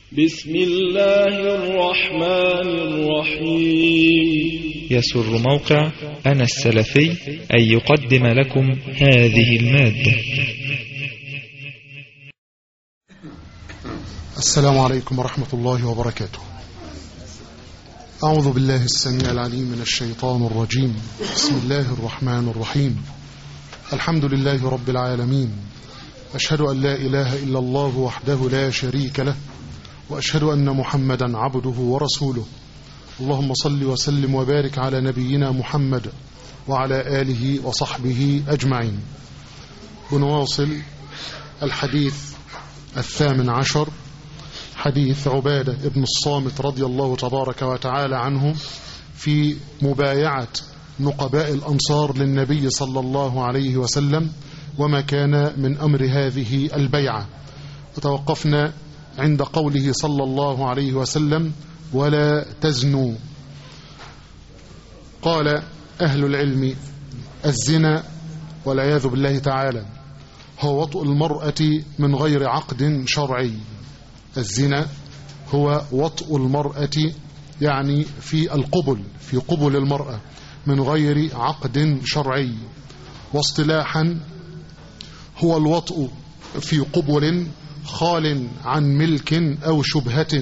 بسم الله الرحمن الرحيم يسر موقع أنا السلفي أن يقدم لكم هذه المادة السلام عليكم ورحمة الله وبركاته أعوذ بالله السميع العليم من الشيطان الرجيم بسم الله الرحمن الرحيم الحمد لله رب العالمين أشهد أن لا إله إلا الله وحده لا شريك له وأشهد أن محمدا عبده ورسوله اللهم صل وسلم وبارك على نبينا محمد وعلى آله وصحبه أجمعين بنواصل الحديث الثامن عشر حديث عبادة ابن الصامت رضي الله تبارك وتعالى عنه في مبايعة نقباء الأنصار للنبي صلى الله عليه وسلم وما كان من أمر هذه البيعة وتوقفنا عند قوله صلى الله عليه وسلم ولا تزنوا قال أهل العلم الزنا والعياذ بالله تعالى هو وطء المرأة من غير عقد شرعي الزنا هو وطء المرأة يعني في القبل في قبل المرأة من غير عقد شرعي واصطلاحا هو الوطء في قبل خال عن ملك أو شبهة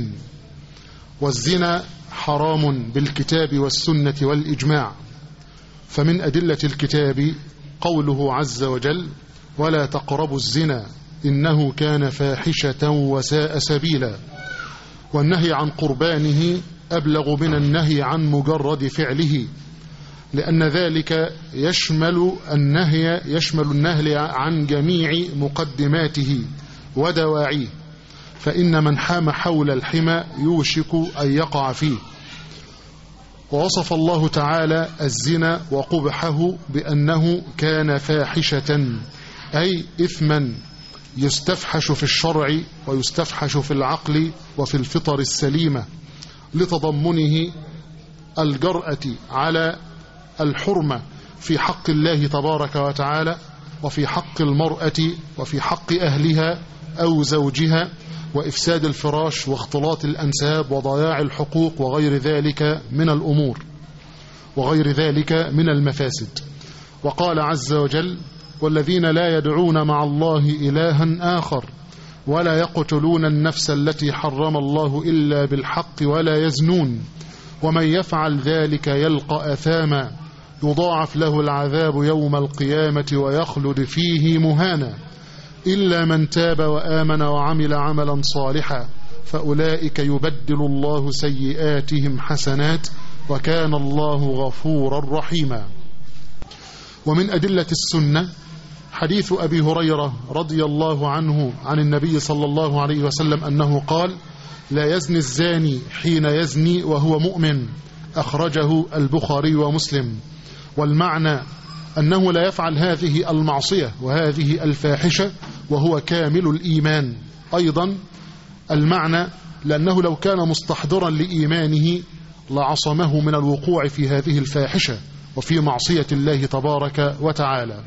والزنا حرام بالكتاب والسنة والإجماع فمن أدلة الكتاب قوله عز وجل ولا تقربوا الزنا إنه كان فاحشة وساء سبيلا والنهي عن قربانه أبلغ من النهي عن مجرد فعله لأن ذلك يشمل النهي يشمل النهي عن جميع مقدماته ودواعيه فإن من حام حول الحمى يوشك أن يقع فيه ووصف الله تعالى الزنا وقبحه بأنه كان فاحشة أي إثما يستفحش في الشرع ويستفحش في العقل وفي الفطر السليمة لتضمنه الجرأة على الحرمة في حق الله تبارك وتعالى وفي حق المرأة وفي حق أهلها أو زوجها وإفساد الفراش واختلاط الأنساب وضياع الحقوق وغير ذلك من الأمور وغير ذلك من المفاسد وقال عز وجل والذين لا يدعون مع الله إلها آخر ولا يقتلون النفس التي حرم الله إلا بالحق ولا يزنون ومن يفعل ذلك يلقى أثاما يضاعف له العذاب يوم القيامة ويخلد فيه مهانا إلا من تاب وآمن وعمل عملا صالحا فأولئك يبدل الله سيئاتهم حسنات وكان الله غفورا رحيما ومن أدلة السنة حديث أبي هريرة رضي الله عنه عن النبي صلى الله عليه وسلم أنه قال لا يزني الزاني حين يزني وهو مؤمن أخرجه البخاري ومسلم والمعنى أنه لا يفعل هذه المعصية وهذه الفاحشة وهو كامل الإيمان أيضا المعنى لأنه لو كان مستحضرا لإيمانه لعصمه من الوقوع في هذه الفاحشة وفي معصية الله تبارك وتعالى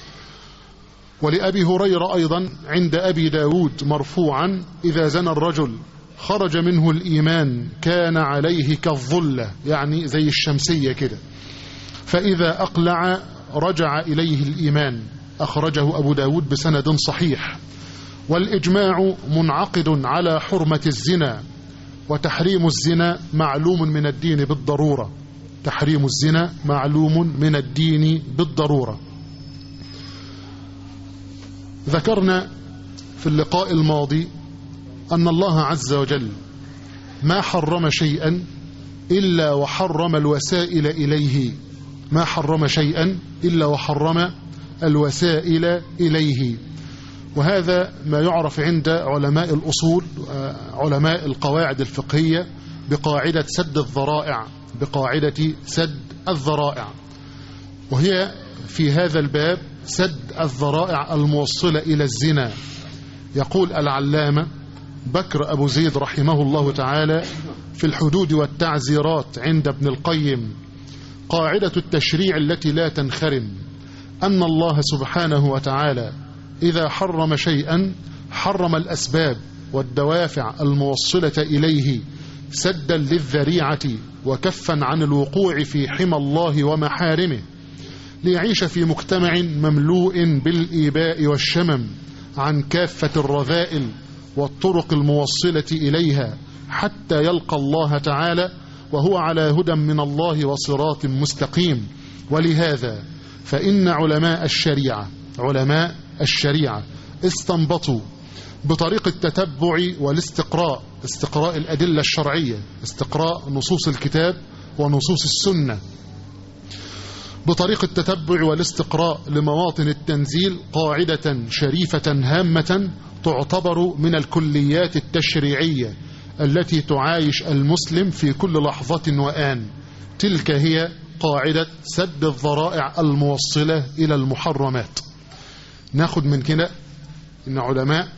ولأبي هريرة أيضا عند أبي داود مرفوعا إذا زنى الرجل خرج منه الإيمان كان عليه كالظلة يعني زي الشمسية كده فإذا أقلع رجع إليه الإيمان أخرجه أبو داود بسند صحيح والإجماع منعقد على حرمة الزنا وتحريم الزنا معلوم من الدين بالضرورة تحريم الزنا معلوم من الدين بالضرورة ذكرنا في اللقاء الماضي أن الله عز وجل ما حرم شيئا إلا وحرم الوسائل إليه ما حرم شيئا إلا وحرم الوسائل إليه وهذا ما يعرف عند علماء الأصول علماء القواعد الفقهية بقاعدة سد الذرائع بقاعدة سد الذرائع وهي في هذا الباب سد الذرائع الموصلة إلى الزنا يقول العلامة بكر أبو زيد رحمه الله تعالى في الحدود والتعزيرات عند ابن القيم قاعدة التشريع التي لا تنخرم أن الله سبحانه وتعالى إذا حرم شيئا حرم الأسباب والدوافع الموصلة إليه سدا للذريعة وكفا عن الوقوع في حمى الله ومحارمه ليعيش في مجتمع مملوء بالإيباء والشمم عن كافة الرذائل والطرق الموصلة إليها حتى يلقى الله تعالى وهو على هدى من الله وصراط مستقيم ولهذا فإن علماء الشريعة علماء الشريعة استنبطوا بطريق التتبع والاستقراء استقراء الأدلة الشرعية استقراء نصوص الكتاب ونصوص السنة بطريق التتبع والاستقراء لمواطن التنزيل قاعدة شريفة هامة تعتبر من الكليات التشريعية التي تعايش المسلم في كل لحظة وآن تلك هي قاعدة سد الذرائع الموصلة إلى المحرمات ناخد من كده إن علماء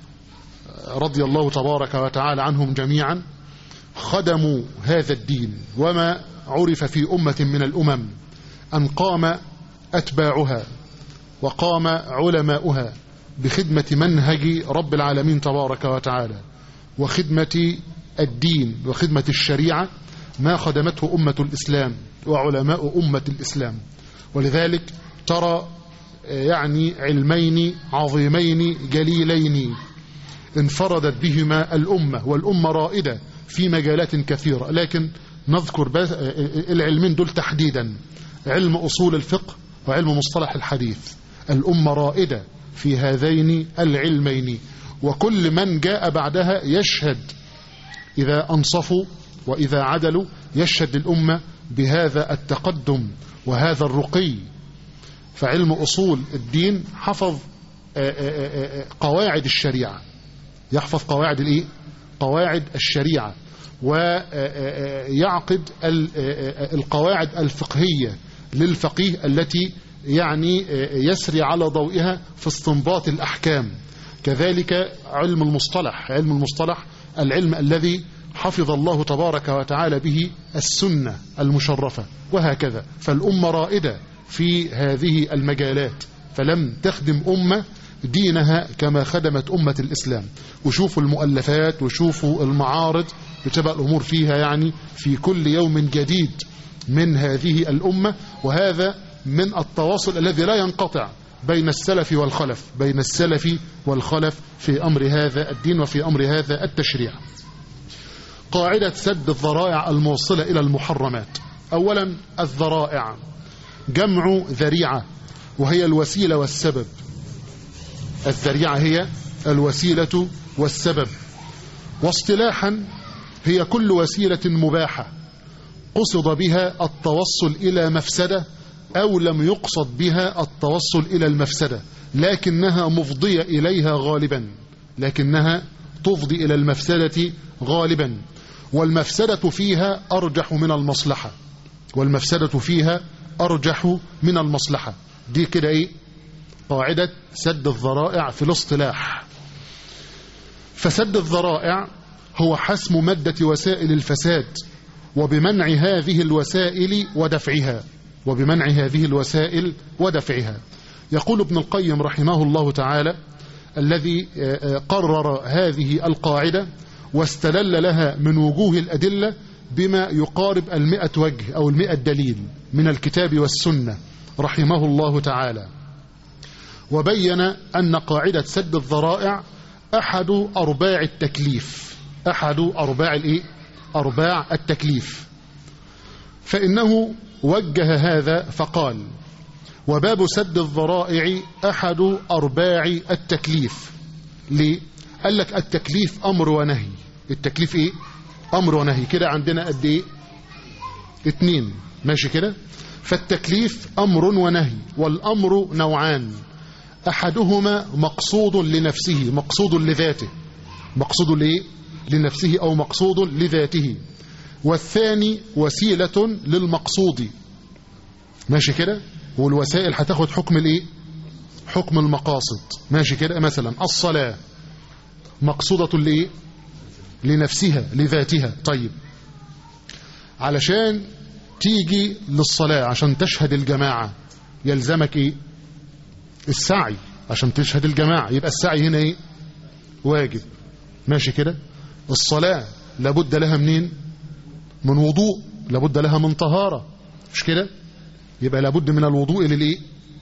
رضي الله تبارك وتعالى عنهم جميعا خدموا هذا الدين وما عرف في أمة من الأمم أن قام أتباعها وقام علماؤها بخدمة منهج رب العالمين تبارك وتعالى وخدمة الدين وخدمة الشريعة ما خدمته أمة الإسلام وعلماء أمة الإسلام ولذلك ترى يعني علمين عظيمين جليلين انفردت بهما الأمة والأمة رائدة في مجالات كثيرة لكن نذكر العلمين دول تحديدا علم أصول الفقه وعلم مصطلح الحديث الأمة رائدة في هذين العلمين وكل من جاء بعدها يشهد إذا أنصفوا وإذا عدلوا يشهد الأمة بهذا التقدم وهذا الرقي فعلم أصول الدين حفظ قواعد الشريعة يحفظ قواعد الإيه؟ قواعد الشريعة ويعقد القواعد الفقهية للفقيه التي يعني يسري على ضوئها في استنباط الأحكام كذلك علم المصطلح علم المصطلح العلم الذي حفظ الله تبارك وتعالى به السنة المشرفة وهكذا فالأمة رائدة في هذه المجالات فلم تخدم أمة دينها كما خدمت أمة الإسلام وشوفوا المؤلفات وشوفوا المعارض بتبقى الأمور فيها يعني في كل يوم جديد من هذه الأمة وهذا من التواصل الذي لا ينقطع بين السلف والخلف بين السلف والخلف في أمر هذا الدين وفي أمر هذا التشريع قاعدة سد الذرائع الموصلة إلى المحرمات أولا الذرائع جمع ذريعة وهي الوسيلة والسبب الذريعة هي الوسيلة والسبب واصطلاحا هي كل وسيلة مباحة قصد بها التوصل إلى مفسدة أو لم يقصد بها التوصل إلى المفسدة لكنها مفضية إليها غالبا لكنها تفضي إلى المفسدة غالبا والمفسدة فيها أرجح من المصلحة والمفسدة فيها أرجح من المصلحة دي كده إيه قاعدة سد الذرائع في الاصطلاح فسد الذرائع هو حسم مادة وسائل الفساد وبمنع هذه الوسائل ودفعها وبمنع هذه الوسائل ودفعها يقول ابن القيم رحمه الله تعالى الذي قرر هذه القاعدة واستدل لها من وجوه الأدلة بما يقارب المئة وجه أو المئة دليل من الكتاب والسنة رحمه الله تعالى وبين أن قاعدة سد الذرائع أحد أرباع التكليف أحد أرباع الإيه؟ أرباع التكليف فإنه وجه هذا فقال وباب سد الذرائع أحد أرباع التكليف ليه؟ قال لك التكليف أمر ونهي التكليف إيه؟ أمر ونهي كده عندنا قد إيه؟ اتنين ماشي كده؟ فالتكليف أمر ونهي والأمر نوعان أحدهما مقصود لنفسه مقصود لذاته مقصود لإيه؟ لنفسه أو مقصود لذاته والثاني وسيلة للمقصود ماشي كده والوسائل هتاخد حكم الايه حكم المقاصد ماشي كده مثلا الصلاة مقصودة لايه لنفسها لذاتها طيب علشان تيجي للصلاة عشان تشهد الجماعة يلزمك ايه السعي عشان تشهد الجماعة يبقى السعي هنا ايه واجب ماشي كده الصلاة لابد لها منين من وضوء لابد لها من طهارة مش كده يبقى لابد من الوضوء للايه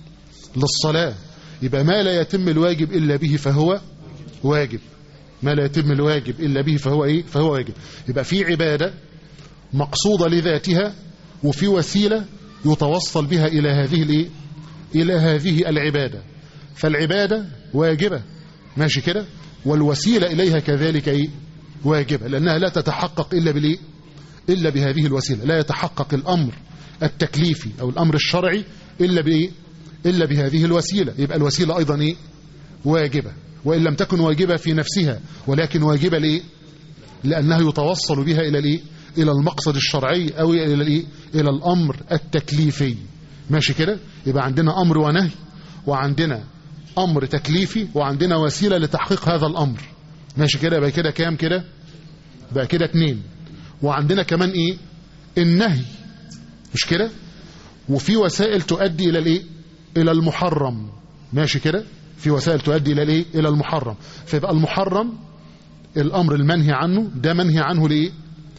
للصلاة يبقى ما لا يتم الواجب إلا به فهو واجب ما لا يتم الواجب إلا به فهو إيه فهو واجب يبقى في عبادة مقصودة لذاتها وفي وسيلة يتوصل بها إلى هذه الإيه إلى هذه العبادة فالعبادة واجبة ماشي كده والوسيلة إليها كذلك إيه واجبة لأنها لا تتحقق إلا بالإيه إلا بهذه الوسيلة لا يتحقق الأمر التكليفي أو الأمر الشرعي إلا بإيه إلا بهذه الوسيلة يبقى الوسيلة أيضا إيه واجبة وإن لم تكن واجبة في نفسها ولكن واجبة لإيه لأنها يتوصل بها إلى الإيه إلى المقصد الشرعي أو إلى الإيه إلى الأمر التكليفي ماشي كده يبقى عندنا أمر ونهي وعندنا أمر تكليفي وعندنا وسيلة لتحقيق هذا الأمر ماشي كده يبقى كده كام كده بقى كده اتنين وعندنا كمان ايه النهي مش كده وفي وسائل تؤدي الى الايه الى المحرم ماشي كده في وسائل تؤدي الى الايه الى المحرم فيبقى المحرم الامر المنهي عنه ده منهي عنه لايه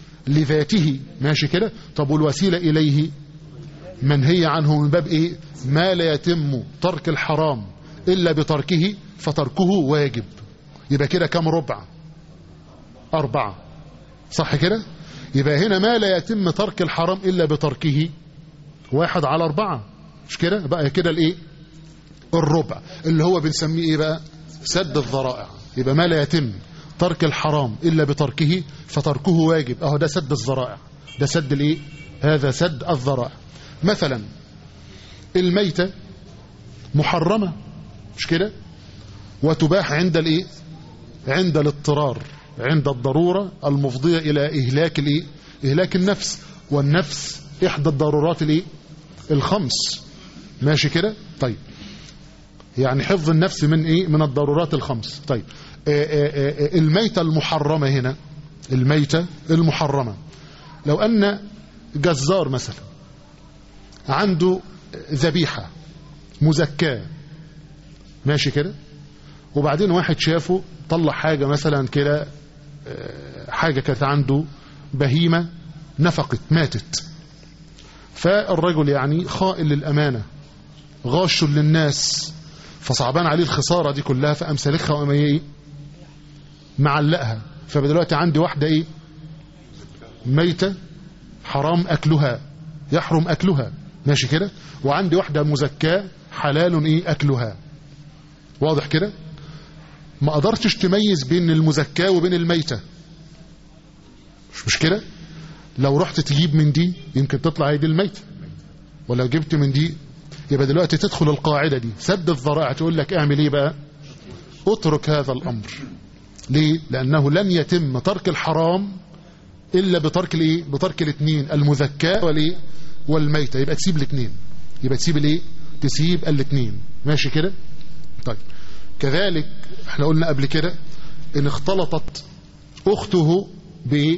لذاته ماشي كده طب والوسيله اليه منهي عنه من باب ايه ما لا يتم ترك الحرام الا بتركه فتركه واجب يبقى كده كم ربع أربعة صح كده يبقى هنا ما لا يتم ترك الحرام إلا بتركه واحد على أربعة مش كده بقى كده الإيه الربع اللي هو بنسميه إيه بقى سد الذرائع يبقى ما لا يتم ترك الحرام إلا بتركه فتركه واجب أهو ده سد الذرائع ده سد الإيه هذا سد الذرائع مثلا الميتة محرمة مش كده وتباح عند الإيه عند الاضطرار عند الضرورة المفضية إلى إهلاك الإيه؟ إهلاك النفس والنفس إحدى الضرورات الإيه؟ الخمس ماشي كده طيب يعني حفظ النفس من إيه؟ من الضرورات الخمس طيب آآ آآ الميتة المحرمة هنا الميتة المحرمة لو أن جزار مثلا عنده ذبيحة مزكاة ماشي كده وبعدين واحد شافه طلع حاجة مثلا كده حاجة كانت عنده بهيمة نفقت ماتت فالرجل يعني خائن للأمانة غاش للناس فصعبان عليه الخسارة دي كلها فقام سالخها وقام ايه معلقها فدلوقتي عندي واحدة ايه ميتة حرام أكلها يحرم أكلها ماشي كده وعندي واحدة مزكاة حلال ايه أكلها واضح كده ما قدرتش تميز بين المزكاة وبين الميتة مش مشكلة لو رحت تجيب من دي يمكن تطلع هي دي الميتة ولو جبت من دي يبقى دلوقتي تدخل القاعدة دي سد الذرائع تقول لك اعمل ايه بقى اترك هذا الامر ليه لانه لن يتم ترك الحرام الا بترك الايه بترك الاثنين المزكاة والايه والميتة يبقى تسيب الاثنين يبقى تسيب الايه تسيب الاثنين ماشي كده طيب كذلك احنا قلنا قبل كده ان اختلطت اخته بايه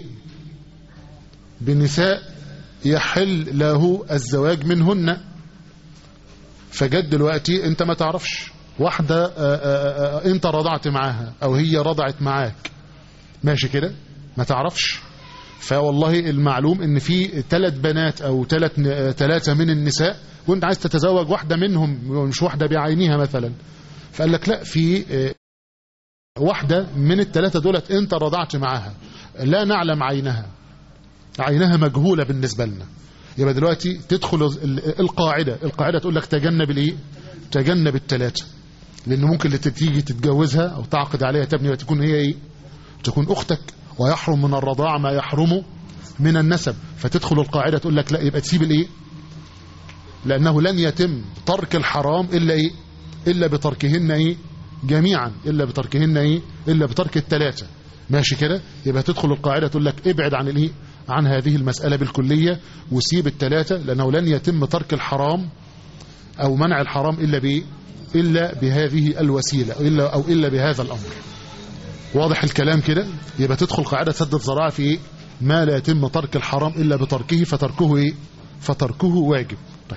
بنساء يحل له الزواج منهن فجد دلوقتي انت ما تعرفش واحدة آآ آآ انت رضعت معاها او هي رضعت معاك ماشي كده ما تعرفش فوالله المعلوم ان في ثلاث بنات او ثلاث ثلاثه من النساء وانت عايز تتزوج واحده منهم مش واحده بعينها مثلا فقال لك لا في واحدة من الثلاثة دولت انت رضعت معاها لا نعلم عينها عينها مجهولة بالنسبة لنا يبقى دلوقتي تدخل القاعدة القاعدة تقول لك تجنب الايه تجنب الثلاثة لان ممكن اللي تيجي تتجوزها او تعقد عليها تبني وتكون هي ايه تكون اختك ويحرم من الرضاعة ما يحرم من النسب فتدخل القاعدة تقول لك لا يبقى تسيب الايه لانه لن يتم ترك الحرام الا ايه إلا بتركهن إيه جميعا إلا بتركهن إيه إلا بترك الثلاثة ماشي كده يبقى تدخل القاعدة تقول لك ابعد عن الإيه عن هذه المسألة بالكلية وسيب الثلاثة لأنه لن يتم ترك الحرام أو منع الحرام إلا بإيه إلا بهذه الوسيلة إلا أو إلا بهذا الأمر واضح الكلام كده يبقى تدخل قاعدة سد الذراع في إيه ما لا يتم ترك الحرام إلا بتركه فتركه إيه فتركه واجب طيب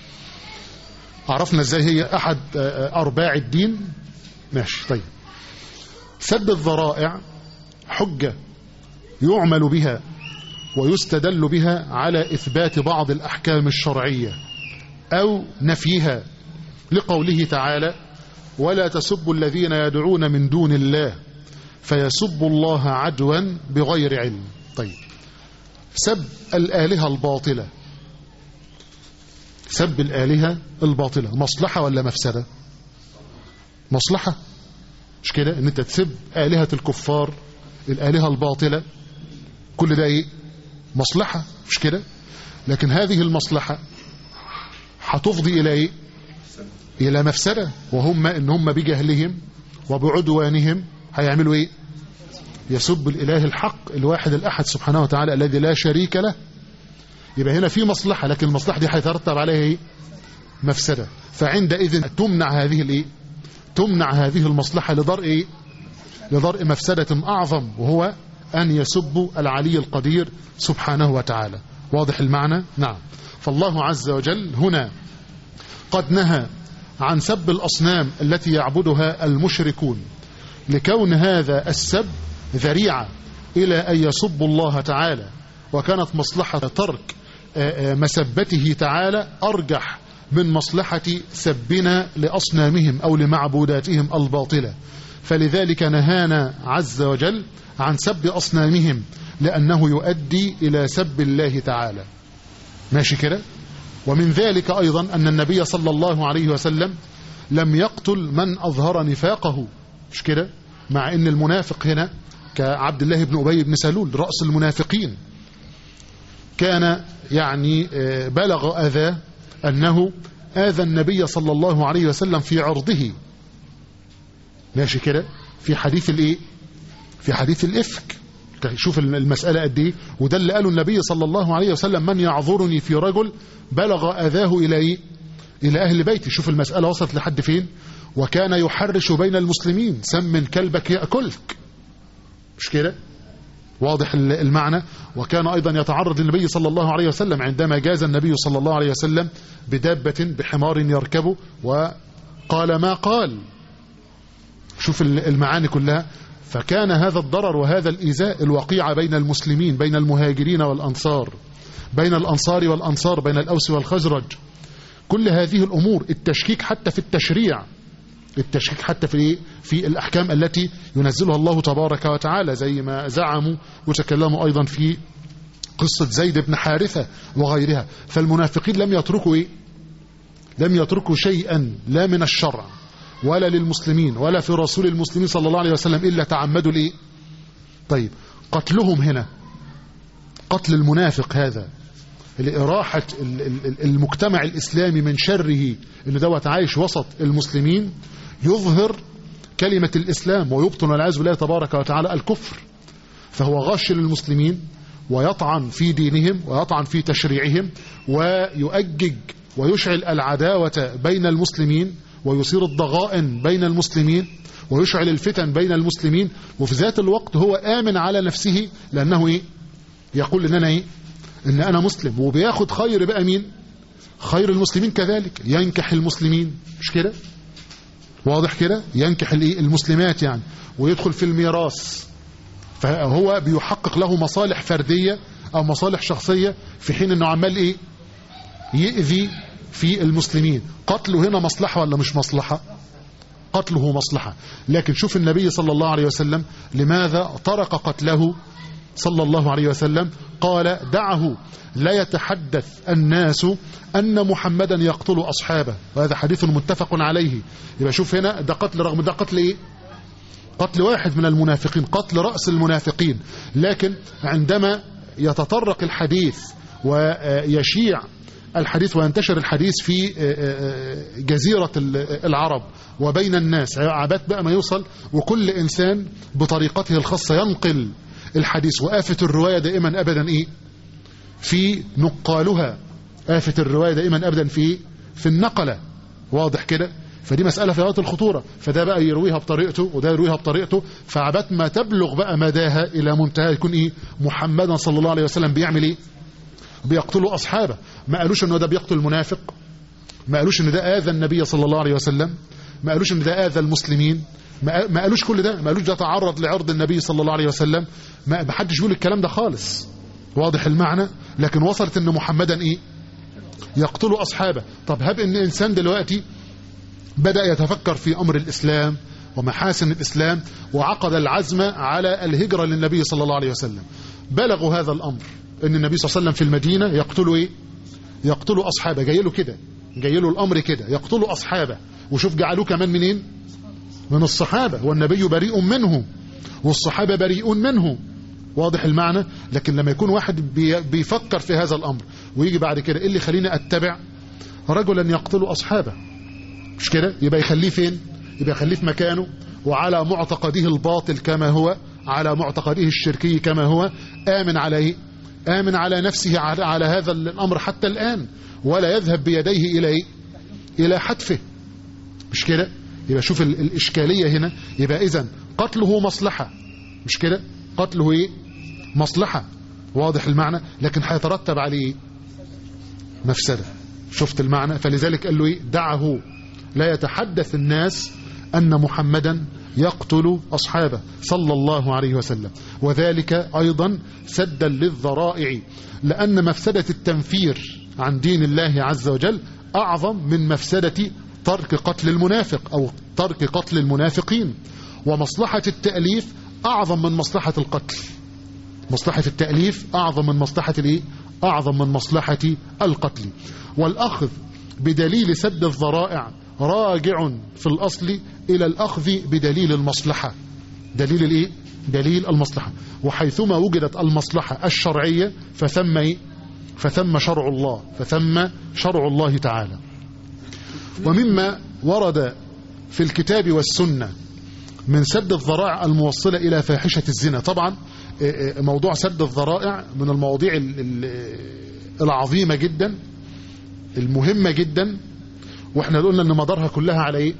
عرفنا ازاي هي احد ارباع الدين ماشي طيب سد الذرائع حجة يعمل بها ويستدل بها على إثبات بعض الأحكام الشرعية أو نفيها لقوله تعالى ولا تسبوا الذين يدعون من دون الله فيسبوا الله عدوا بغير علم طيب سب الآلهة الباطلة سب الآلهة الباطلة مصلحة ولا مفسدة مصلحة مش كده ان انت تسب آلهة الكفار الآلهة الباطلة كل ده ايه مصلحة مش كده لكن هذه المصلحة هتفضي الى ايه الى مفسدة وهم ان هم بجهلهم وبعدوانهم هيعملوا ايه يسب الاله الحق الواحد الاحد سبحانه وتعالى الذي لا شريك له يبقى هنا في مصلحة لكن المصلحة دي هيترتب عليها ايه مفسدة فعندئذ تمنع هذه الايه تمنع هذه المصلحة لضرء ايه لضرء مفسدة اعظم وهو ان يسبوا العلي القدير سبحانه وتعالى واضح المعنى نعم فالله عز وجل هنا قد نهى عن سب الأصنام التي يعبدها المشركون لكون هذا السب ذريعة إلى أن يسبوا الله تعالى وكانت مصلحة ترك مسبته تعالى أرجح من مصلحة سبنا لأصنامهم أو لمعبوداتهم الباطلة فلذلك نهانا عز وجل عن سب أصنامهم لأنه يؤدي إلى سب الله تعالى ماشي كده ومن ذلك أيضا أن النبي صلى الله عليه وسلم لم يقتل من أظهر نفاقه مش كده مع أن المنافق هنا كعبد الله بن أبي بن سلول رأس المنافقين كان يعني بلغ أذى أنه آذى النبي صلى الله عليه وسلم في عرضه ماشي كده في حديث الايه في حديث الإفك شوف المسألة قد ايه وده اللي قاله النبي صلى الله عليه وسلم من يعذرني في رجل بلغ أذاه إلى إيه إلى أهل بيتي شوف المسألة وصلت لحد فين وكان يحرش بين المسلمين سمن كلبك يأكلك مش كده واضح المعنى وكان أيضا يتعرض للنبي صلى الله عليه وسلم عندما جاز النبي صلى الله عليه وسلم بدابة بحمار يركبه وقال ما قال شوف المعاني كلها فكان هذا الضرر وهذا الإيذاء الوقيع بين المسلمين بين المهاجرين والأنصار بين الأنصار والأنصار بين الأوس والخزرج كل هذه الأمور التشكيك حتى في التشريع التشكيك حتى في في الأحكام التي ينزلها الله تبارك وتعالى زي ما زعموا وتكلموا أيضا في قصة زيد بن حارثة وغيرها فالمنافقين لم يتركوا إيه؟ لم يتركوا شيئا لا من الشرع ولا للمسلمين ولا في رسول المسلمين صلى الله عليه وسلم إلا تعمدوا الإيه طيب قتلهم هنا قتل المنافق هذا لإراحة المجتمع الإسلامي من شره إنه دوت عايش وسط المسلمين يظهر كلمة الإسلام ويبطن والعياذ بالله تبارك وتعالى الكفر فهو غش للمسلمين ويطعن في دينهم ويطعن في تشريعهم ويؤجج ويشعل العداوة بين المسلمين ويصير الضغائن بين المسلمين ويشعل الفتن بين المسلمين وفي ذات الوقت هو آمن على نفسه لأنه إيه؟ يقول إن أنا إيه؟ إن أنا مسلم وبياخد خير بقى مين خير المسلمين كذلك ينكح المسلمين مش كده واضح كده ينكح المسلمات يعني ويدخل في الميراث فهو بيحقق له مصالح فردية أو مصالح شخصية في حين أنه عمال إيه يأذي في المسلمين قتله هنا مصلحة ولا مش مصلحة قتله مصلحة لكن شوف النبي صلى الله عليه وسلم لماذا طرق قتله صلى الله عليه وسلم قال دعه لا يتحدث الناس أن محمدا يقتل أصحابه وهذا حديث متفق عليه يبقى شوف هنا ده قتل رغم ده قتل إيه قتل واحد من المنافقين قتل رأس المنافقين لكن عندما يتطرق الحديث ويشيع الحديث وينتشر الحديث في جزيرة العرب وبين الناس عبات بقى ما يوصل وكل إنسان بطريقته الخاصة ينقل الحديث وآفة الرواية دائما أبدا إيه في نقالها آفة الرواية دائما أبدا في في النقلة واضح كده فدي مسألة في غاية الخطورة فده بقى يرويها بطريقته وده يرويها بطريقته فعبات ما تبلغ بقى مداها إلى منتهى يكون إيه محمدا صلى الله عليه وسلم بيعمل إيه بيقتلوا أصحابه ما قالوش أنه ده بيقتل المنافق ما قالوش أن ده آذى النبي صلى الله عليه وسلم ما قالوش أن ده آذى المسلمين ما ما قالوش كل ده ما قالوش ده تعرض لعرض النبي صلى الله عليه وسلم ما ما حدش بيقول الكلام ده خالص واضح المعنى لكن وصلت ان محمدا ايه يقتل اصحابه طب هب ان انسان دلوقتي بدأ يتفكر في امر الاسلام ومحاسن الاسلام وعقد العزم على الهجرة للنبي صلى الله عليه وسلم بلغوا هذا الامر ان النبي صلى الله عليه وسلم في المدينة يقتلوا ايه يقتلوا اصحابه جاي له كده جاي له الامر كده يقتلوا اصحابه وشوف جعلوه كمان منين من الصحابة والنبي بريء منه والصحابة بريئون منه واضح المعنى لكن لما يكون واحد بي بيفكر في هذا الأمر ويجي بعد كده إيه اللي خليني أتبع رجلا يقتل أصحابه مش كده يبقى يخليه فين يبقى يخليه في مكانه وعلى معتقده الباطل كما هو على معتقده الشركي كما هو آمن على إيه آمن على نفسه على, على هذا الأمر حتى الآن ولا يذهب بيديه إلى إيه إلى حتفه مش كده يبقى شوف ال- الإشكالية هنا يبقى إذن قتله مصلحة مش كده قتله إيه مصلحة واضح المعنى لكن هيترتب عليه إيه؟ مفسدة شفت المعنى فلذلك قال له إيه دعه لا يتحدث الناس أن محمدا يقتل أصحابه صلى الله عليه وسلم وذلك أيضا سدا للذرائع لأن مفسدة التنفير عن دين الله عز وجل أعظم من مفسدة ترك قتل المنافق أو ترك قتل المنافقين ومصلحة التأليف أعظم من مصلحة القتل مصلحة التأليف أعظم من مصلحة الإيه؟ أعظم من مصلحة القتل والأخذ بدليل سد الذرائع راجع في الأصل إلى الأخذ بدليل المصلحة دليل الإيه؟ دليل المصلحة وحيثما وجدت المصلحة الشرعية فثم إيه؟ فثم شرع الله فثم شرع الله تعالى ومما ورد في الكتاب والسنة من سد الذرائع الموصلة إلى فاحشة الزنا طبعا موضوع سد الذرائع من المواضيع ال- ال- العظيمة جدا المهمة جدا واحنا قلنا ان مدارها كلها على ايه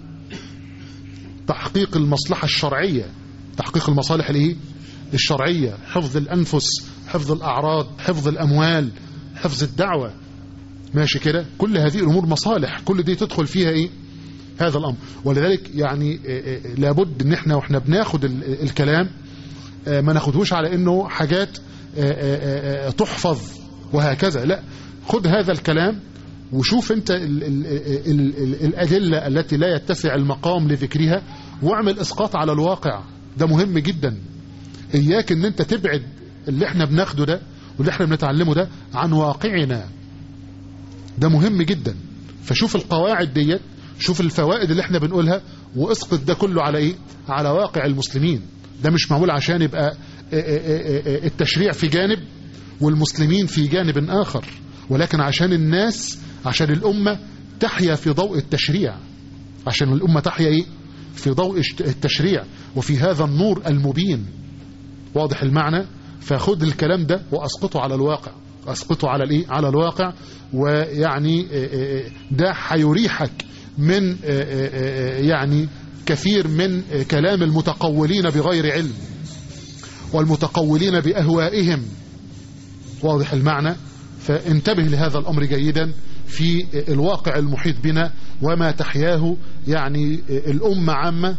تحقيق المصلحة الشرعية تحقيق المصالح الايه الشرعية حفظ الانفس حفظ الاعراض حفظ الاموال حفظ الدعوة ماشي كده كل هذه الامور مصالح كل دي تدخل فيها ايه هذا الامر ولذلك يعني آه، آه، لابد ان احنا واحنا بناخد ال- الكلام آه، ما ناخدهوش على انه حاجات آه، آه، آه، تحفظ وهكذا لا خد هذا الكلام وشوف انت ال ال ال ال الادله التي لا يتسع المقام لذكرها واعمل اسقاط على الواقع ده مهم جدا اياك ان انت تبعد اللي احنا بناخده ده واللي احنا بنتعلمه ده عن واقعنا ده مهم جدا فشوف القواعد ديت شوف الفوائد اللي احنا بنقولها واسقط ده كله على ايه على واقع المسلمين ده مش معمول عشان يبقى اه اه اه اه التشريع في جانب والمسلمين في جانب آخر ولكن عشان الناس عشان الأمة تحيا في ضوء التشريع عشان الأمة تحيا إيه؟ في ضوء التشريع وفي هذا النور المبين واضح المعنى فخذ الكلام ده وأسقطه على الواقع أسقطه على الإيه؟ على الواقع ويعني ده هيريحك من يعني كثير من كلام المتقولين بغير علم والمتقولين بأهوائهم واضح المعنى فانتبه لهذا الأمر جيدا في الواقع المحيط بنا وما تحياه يعني الأمة عامة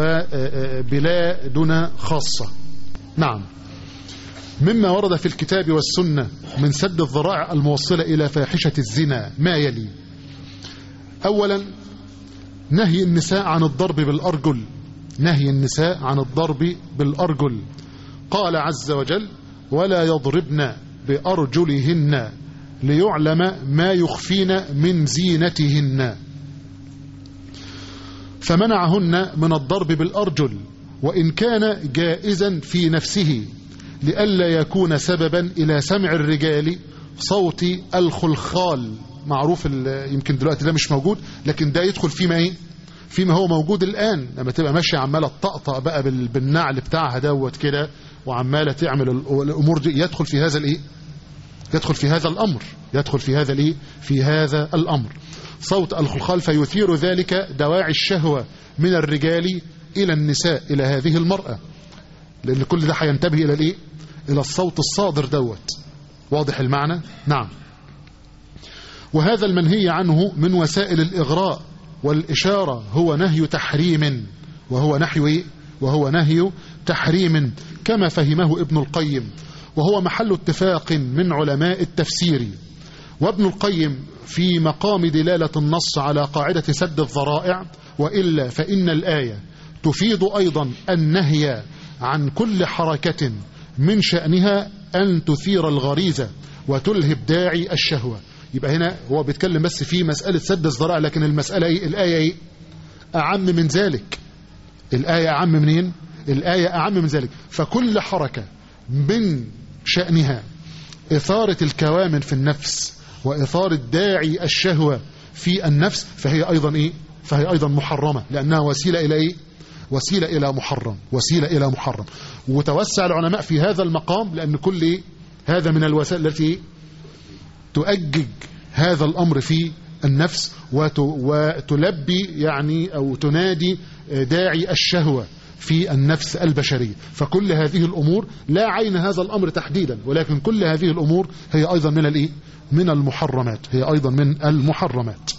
وبلادنا خاصة نعم مما ورد في الكتاب والسنة من سد الذرائع الموصلة إلى فاحشة الزنا ما يلي أولا نهي النساء عن الضرب بالأرجل نهي النساء عن الضرب بالأرجل قال عز وجل ولا يضربن بأرجلهن ليعلم ما يخفين من زينتهن فمنعهن من الضرب بالأرجل وإن كان جائزا في نفسه لئلا يكون سببا إلى سمع الرجال صوت الخلخال معروف يمكن دلوقتي ده مش موجود لكن ده يدخل فيما ايه فيما هو موجود الآن لما تبقى ماشية عمالة تطقطق بقى بالنعل بتاعها دوت كده وعمالة تعمل الأمور دي يدخل في هذا الايه يدخل في هذا الأمر يدخل في هذا الايه في هذا الأمر صوت الخلخال فيثير ذلك دواعي الشهوة من الرجال إلى النساء إلى هذه المرأة لأن كل ده هينتبه إلى الايه إلى الصوت الصادر دوت واضح المعنى نعم وهذا المنهي عنه من وسائل الإغراء والإشارة هو نهي تحريم وهو نحو إيه؟ وهو نهي تحريم كما فهمه ابن القيم وهو محل اتفاق من علماء التفسير وابن القيم في مقام دلالة النص على قاعدة سد الذرائع وإلا فإن الآية تفيد أيضا النهي عن كل حركة من شأنها أن تثير الغريزة وتلهب داعي الشهوة يبقى هنا هو بيتكلم بس في مسألة سد الذرائع لكن المسألة إيه؟ الآية إيه؟ أعم من ذلك الآية أعم منين؟ الآية أعم من ذلك فكل حركة من شأنها إثارة الكوامن في النفس وإثارة داعي الشهوة في النفس فهي أيضا إيه؟ فهي أيضا محرمة لأنها وسيلة إلى إيه؟ وسيلة إلى محرم وسيلة إلى محرم وتوسع العلماء في هذا المقام لأن كل إيه؟ هذا من الوسائل التي تؤجج هذا الأمر في النفس وتلبي يعني أو تنادي داعي الشهوة في النفس البشرية فكل هذه الأمور لا عين هذا الأمر تحديدا ولكن كل هذه الأمور هي أيضا من الإيه؟ من المحرمات هي أيضا من المحرمات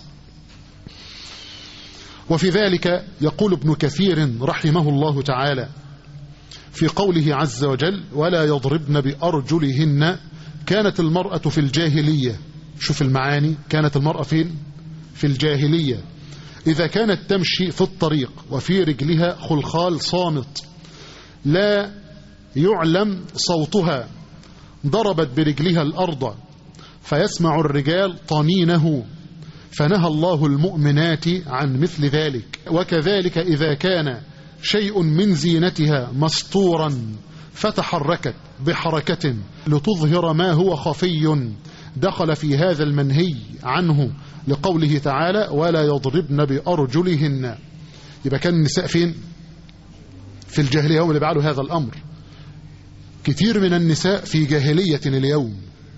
وفي ذلك يقول ابن كثير رحمه الله تعالى في قوله عز وجل ولا يضربن بأرجلهن كانت المرأة في الجاهلية شوف المعاني كانت المرأة فين في الجاهلية إذا كانت تمشي في الطريق وفي رجلها خلخال صامت لا يعلم صوتها ضربت برجلها الأرض فيسمع الرجال طنينه فنهى الله المؤمنات عن مثل ذلك وكذلك إذا كان شيء من زينتها مستورا فتحركت بحركة لتظهر ما هو خفي دخل في هذا المنهي عنه لقوله تعالى ولا يضربن بأرجلهن يبقى كان النساء فين في الجاهلية هم اللي بعلوا هذا الأمر كثير من النساء في جاهلية اليوم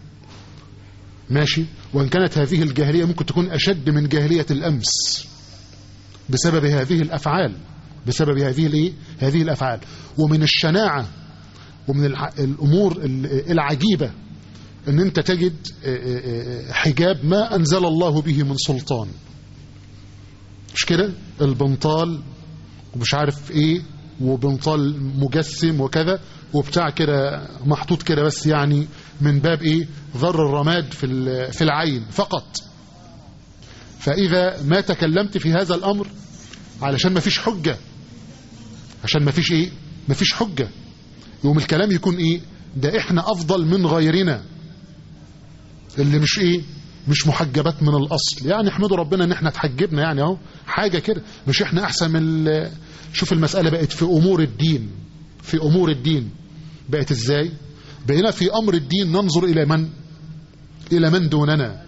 ماشي وإن كانت هذه الجاهلية ممكن تكون أشد من جاهلية الأمس بسبب هذه الأفعال بسبب هذه الايه هذه الأفعال ومن الشناعة ومن الأمور العجيبة ان انت تجد حجاب ما انزل الله به من سلطان مش كده البنطال ومش عارف ايه وبنطال مجسم وكذا وبتاع كده محطوط كده بس يعني من باب ايه ذر الرماد في في العين فقط فاذا ما تكلمت في هذا الامر علشان ما فيش حجه عشان ما فيش ايه ما فيش حجه يوم الكلام يكون ايه ده احنا افضل من غيرنا اللي مش ايه مش محجبات من الاصل يعني احمدوا ربنا ان احنا اتحجبنا يعني اهو حاجه كده مش احنا احسن من شوف المساله بقت في امور الدين في امور الدين بقت ازاي بقينا في امر الدين ننظر الى من الى من دوننا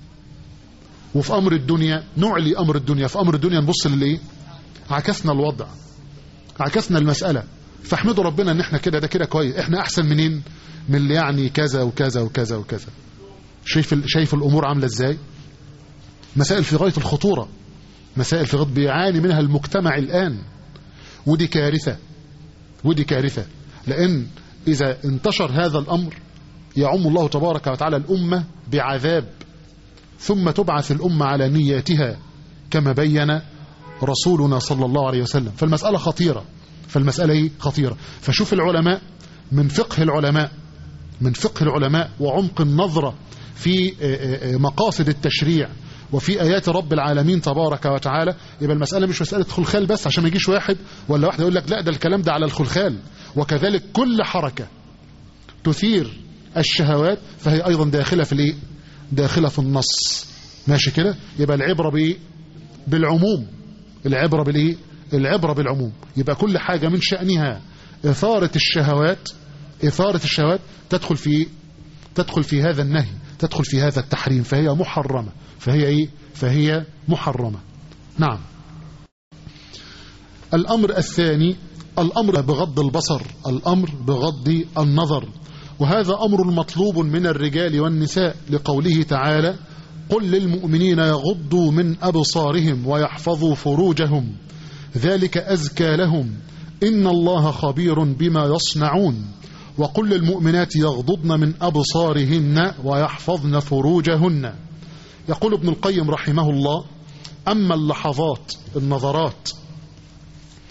وفي امر الدنيا نعلي امر الدنيا في امر الدنيا نبص للايه عكسنا الوضع عكسنا المساله فاحمدوا ربنا ان احنا كده ده كده كويس احنا احسن منين من اللي يعني كذا وكذا وكذا وكذا شايف شايف الامور عامله ازاي مسائل في غايه الخطوره مسائل في غايه بيعاني منها المجتمع الان ودي كارثه ودي كارثه لان اذا انتشر هذا الامر يعم الله تبارك وتعالى الامه بعذاب ثم تبعث الامه على نياتها كما بين رسولنا صلى الله عليه وسلم فالمساله خطيره فالمساله ايه خطيره فشوف العلماء من فقه العلماء من فقه العلماء وعمق النظره في مقاصد التشريع وفي آيات رب العالمين تبارك وتعالى يبقى المسألة مش مسألة خلخال بس عشان ما يجيش واحد ولا واحد يقول لك لا ده الكلام ده على الخلخال وكذلك كل حركة تثير الشهوات فهي أيضا داخلة في الايه داخلة في النص ماشي كده يبقى العبرة بايه بالعموم العبرة بالايه العبرة بالعموم يبقى كل حاجة من شأنها إثارة الشهوات إثارة الشهوات تدخل في تدخل في هذا النهي تدخل في هذا التحريم فهي محرمة فهي إيه؟ فهي محرمة نعم الأمر الثاني الأمر بغض البصر الأمر بغض النظر وهذا أمر مطلوب من الرجال والنساء لقوله تعالى قل للمؤمنين يغضوا من أبصارهم ويحفظوا فروجهم ذلك أزكى لهم إن الله خبير بما يصنعون وقل للمؤمنات يغضضن من أبصارهن ويحفظن فروجهن يقول ابن القيم رحمه الله أما اللحظات النظرات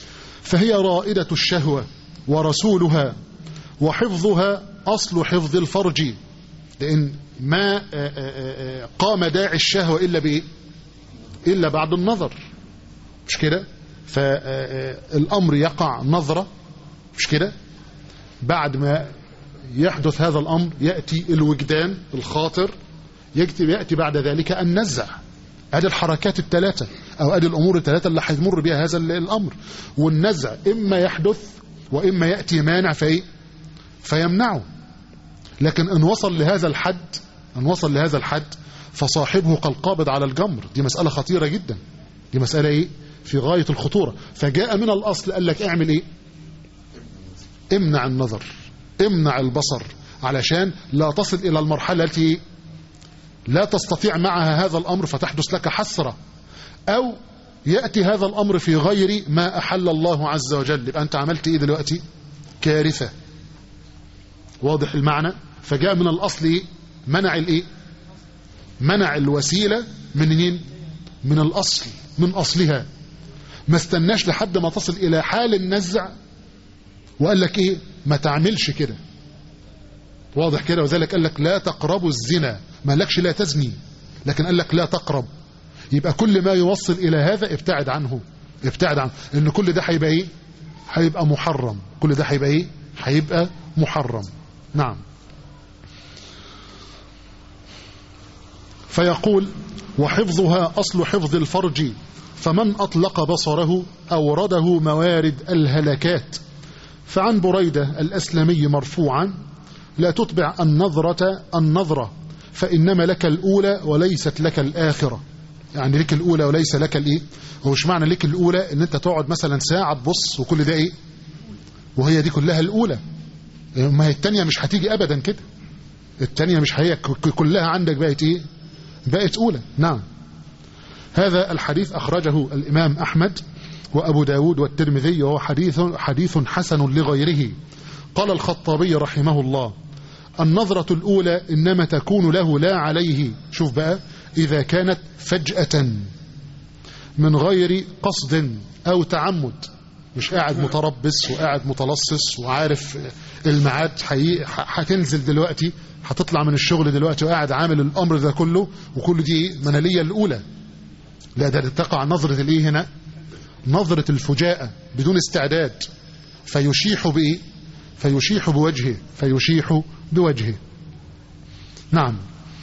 فهي رائدة الشهوة ورسولها وحفظها أصل حفظ الفرج لأن ما قام داعي الشهوة إلا بإيه إلا بعد النظر مش كده فالأمر يقع نظرة مش كده بعد ما يحدث هذا الأمر يأتي الوجدان الخاطر يأتي بعد ذلك النزع هذه الحركات الثلاثة أو هذه الأمور الثلاثة اللي هيمر بها هذا الأمر والنزع إما يحدث وإما يأتي مانع في فيمنعه لكن إن وصل لهذا الحد إن وصل لهذا الحد فصاحبه كالقابض على الجمر دي مسألة خطيرة جدا دي مسألة إيه في غاية الخطورة فجاء من الأصل قال لك اعمل إيه امنع النظر امنع البصر علشان لا تصل إلى المرحلة التي لا تستطيع معها هذا الأمر فتحدث لك حسرة أو يأتي هذا الأمر في غير ما أحل الله عز وجل يبقى أنت عملت إيه دلوقتي كارثة واضح المعنى فجاء من الأصل إيه؟ منع الإيه منع الوسيلة من مين من الأصل من أصلها ما استناش لحد ما تصل إلى حال النزع وقال لك إيه ما تعملش كده واضح كده وذلك قال لك لا تقربوا الزنا ما لكش لا تزني لكن قال لك لا تقرب يبقى كل ما يوصل إلى هذا ابتعد عنه ابتعد عنه لأن كل ده هيبقى إيه هيبقى محرم كل ده هيبقى إيه هيبقى محرم نعم فيقول وحفظها أصل حفظ الفرج فمن أطلق بصره أورده موارد الهلكات فعن بريدة الأسلمي مرفوعا لا تتبع النظرة النظرة فإنما لك الأولى وليست لك الآخرة يعني لك الأولى وليس لك الإيه هو مش معنى لك الأولى إن أنت تقعد مثلا ساعة تبص وكل ده إيه وهي دي كلها الأولى ما هي التانية مش هتيجي أبدا كده التانية مش هي كلها عندك بقت إيه بقت أولى نعم هذا الحديث أخرجه الإمام أحمد وأبو داود والترمذي وهو حديث, حديث حسن لغيره قال الخطابي رحمه الله النظرة الأولى إنما تكون له لا عليه شوف بقى إذا كانت فجأة من غير قصد أو تعمد مش قاعد متربص وقاعد متلصص وعارف الميعاد هتنزل دلوقتي هتطلع من الشغل دلوقتي وقاعد عامل الأمر ده كله وكل دي منالية الأولى لا ده تقع نظرة الإيه هنا نظرة الفجاءة بدون استعداد فيشيح بإيه فيشيح بوجهه فيشيح بوجهه نعم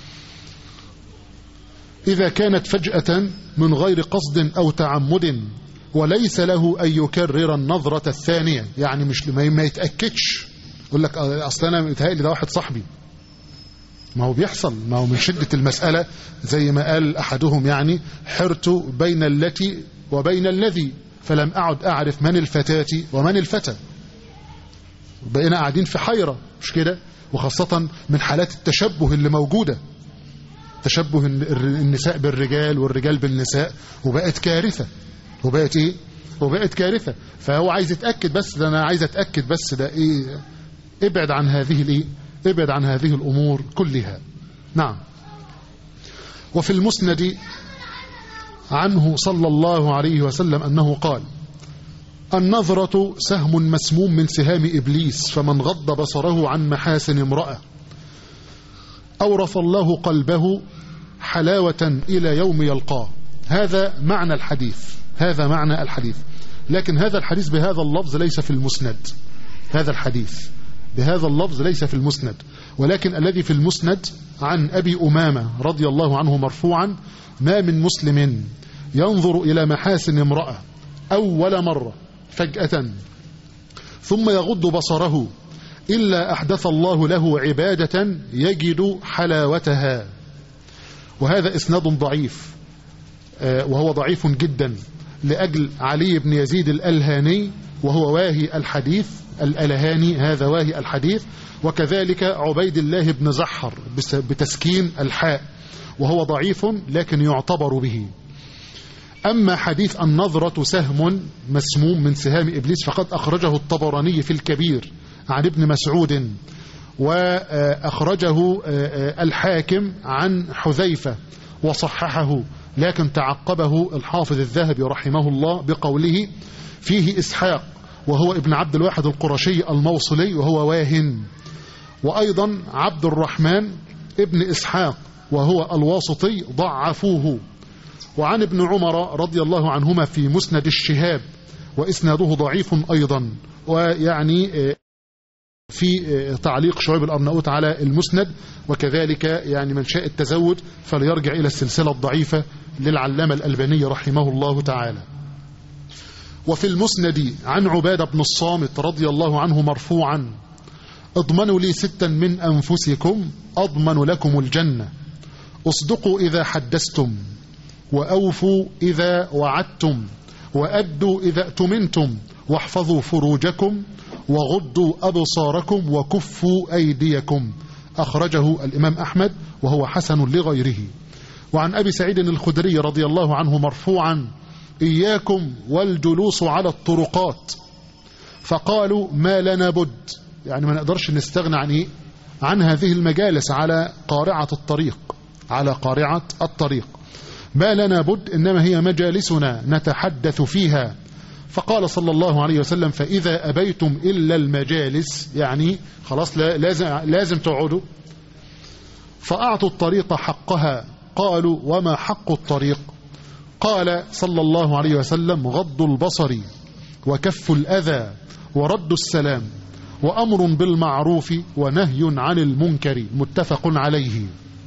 إذا كانت فجأة من غير قصد أو تعمد وليس له أن يكرر النظرة الثانية يعني مش ما يتأكدش يقول لك أصلا أنا متهيألي ده واحد صاحبي ما هو بيحصل ما هو من شدة المسألة زي ما قال أحدهم يعني حرت بين التي وبين الذي فلم أعد أعرف من الفتاة ومن الفتى بقينا قاعدين في حيرة مش كده وخاصة من حالات التشبه اللي موجودة تشبه النساء بالرجال والرجال بالنساء وبقت كارثة وبقت ايه وبقت كارثة فهو عايز يتأكد بس ده انا عايز اتأكد بس ده ايه ابعد عن هذه الايه ابعد عن هذه الامور كلها نعم وفي المسند عنه صلى الله عليه وسلم انه قال النظرة سهم مسموم من سهام إبليس فمن غض بصره عن محاسن امرأة أورث الله قلبه حلاوة إلى يوم يلقاه هذا معنى الحديث هذا معنى الحديث لكن هذا الحديث بهذا اللفظ ليس في المسند هذا الحديث بهذا اللفظ ليس في المسند ولكن الذي في المسند عن أبي أمامة رضي الله عنه مرفوعا ما من مسلم ينظر إلى محاسن امرأة أول مرة فجأة ثم يغض بصره إلا أحدث الله له عبادة يجد حلاوتها وهذا إسناد ضعيف وهو ضعيف جدا لأجل علي بن يزيد الألهاني وهو واهي الحديث الألهاني هذا واهي الحديث وكذلك عبيد الله بن زحر بتسكين الحاء وهو ضعيف لكن يعتبر به أما حديث النظرة سهم مسموم من سهام إبليس فقد أخرجه الطبراني في الكبير عن ابن مسعود وأخرجه الحاكم عن حذيفة وصححه لكن تعقبه الحافظ الذهبي رحمه الله بقوله فيه إسحاق وهو ابن عبد الواحد القرشي الموصلي وهو واهن وأيضا عبد الرحمن ابن إسحاق وهو الواسطي ضعفوه وعن ابن عمر رضي الله عنهما في مسند الشهاب وإسناده ضعيف أيضا ويعني في تعليق شعيب الأرناؤوط على المسند وكذلك يعني من شاء التزود فليرجع إلى السلسلة الضعيفة للعلامة الألباني رحمه الله تعالى وفي المسند عن عبادة بن الصامت رضي الله عنه مرفوعا اضمنوا لي ستا من أنفسكم أضمن لكم الجنة اصدقوا إذا حدثتم وأوفوا إذا وعدتم وأدوا إذا أتمنتم واحفظوا فروجكم وغضوا أبصاركم وكفوا أيديكم أخرجه الإمام أحمد وهو حسن لغيره وعن أبي سعيد الخدري رضي الله عنه مرفوعا إياكم والجلوس على الطرقات فقالوا ما لنا بد يعني ما نقدرش نستغنى عن إيه؟ عن هذه المجالس على قارعة الطريق على قارعة الطريق ما لنا بد إنما هي مجالسنا نتحدث فيها فقال صلى الله عليه وسلم فإذا أبيتم إلا المجالس يعني خلاص لازم, لازم تقعدوا فأعطوا الطريق حقها قالوا وما حق الطريق قال صلى الله عليه وسلم غض البصر وكف الأذى ورد السلام وأمر بالمعروف ونهي عن المنكر متفق عليه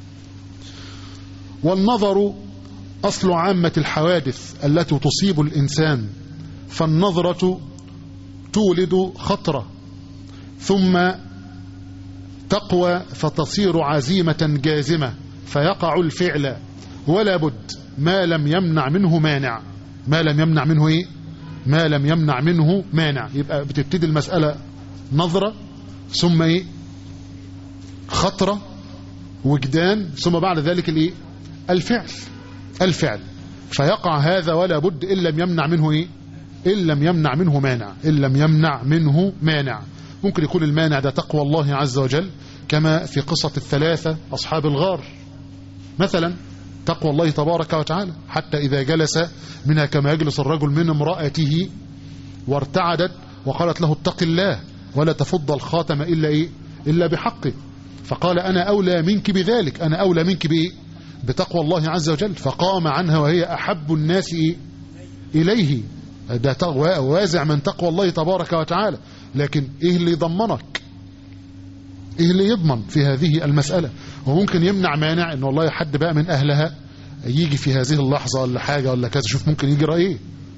والنظر أصل عامة الحوادث التي تصيب الإنسان فالنظرة تولد خطرة ثم تقوى فتصير عزيمة جازمة فيقع الفعل ولا بد ما لم يمنع منه مانع ما لم يمنع منه ايه ما لم يمنع منه مانع يبقى بتبتدي المسألة نظرة ثم ايه خطرة وجدان ثم بعد ذلك الايه الفعل الفعل فيقع هذا ولا بد إن لم يمنع منه ايه إن لم يمنع منه مانع إن لم يمنع منه مانع ممكن يكون المانع ده تقوى الله عز وجل كما في قصة الثلاثة أصحاب الغار مثلا تقوى الله تبارك وتعالى حتى إذا جلس منها كما يجلس الرجل من امرأته وارتعدت وقالت له اتق الله ولا تفض الخاتم إلا إيه إلا بحقه فقال أنا أولى منك بذلك أنا أولى منك بإيه بتقوى الله عز وجل فقام عنها وهي أحب الناس إيه؟ إليه ده وازع من تقوى الله تبارك وتعالى لكن إيه اللي يضمنك إيه اللي يضمن في هذه المسألة وممكن يمنع مانع إن والله حد بقى من أهلها يجي في هذه اللحظة ولا حاجة ولا كذا شوف ممكن يجي رأيه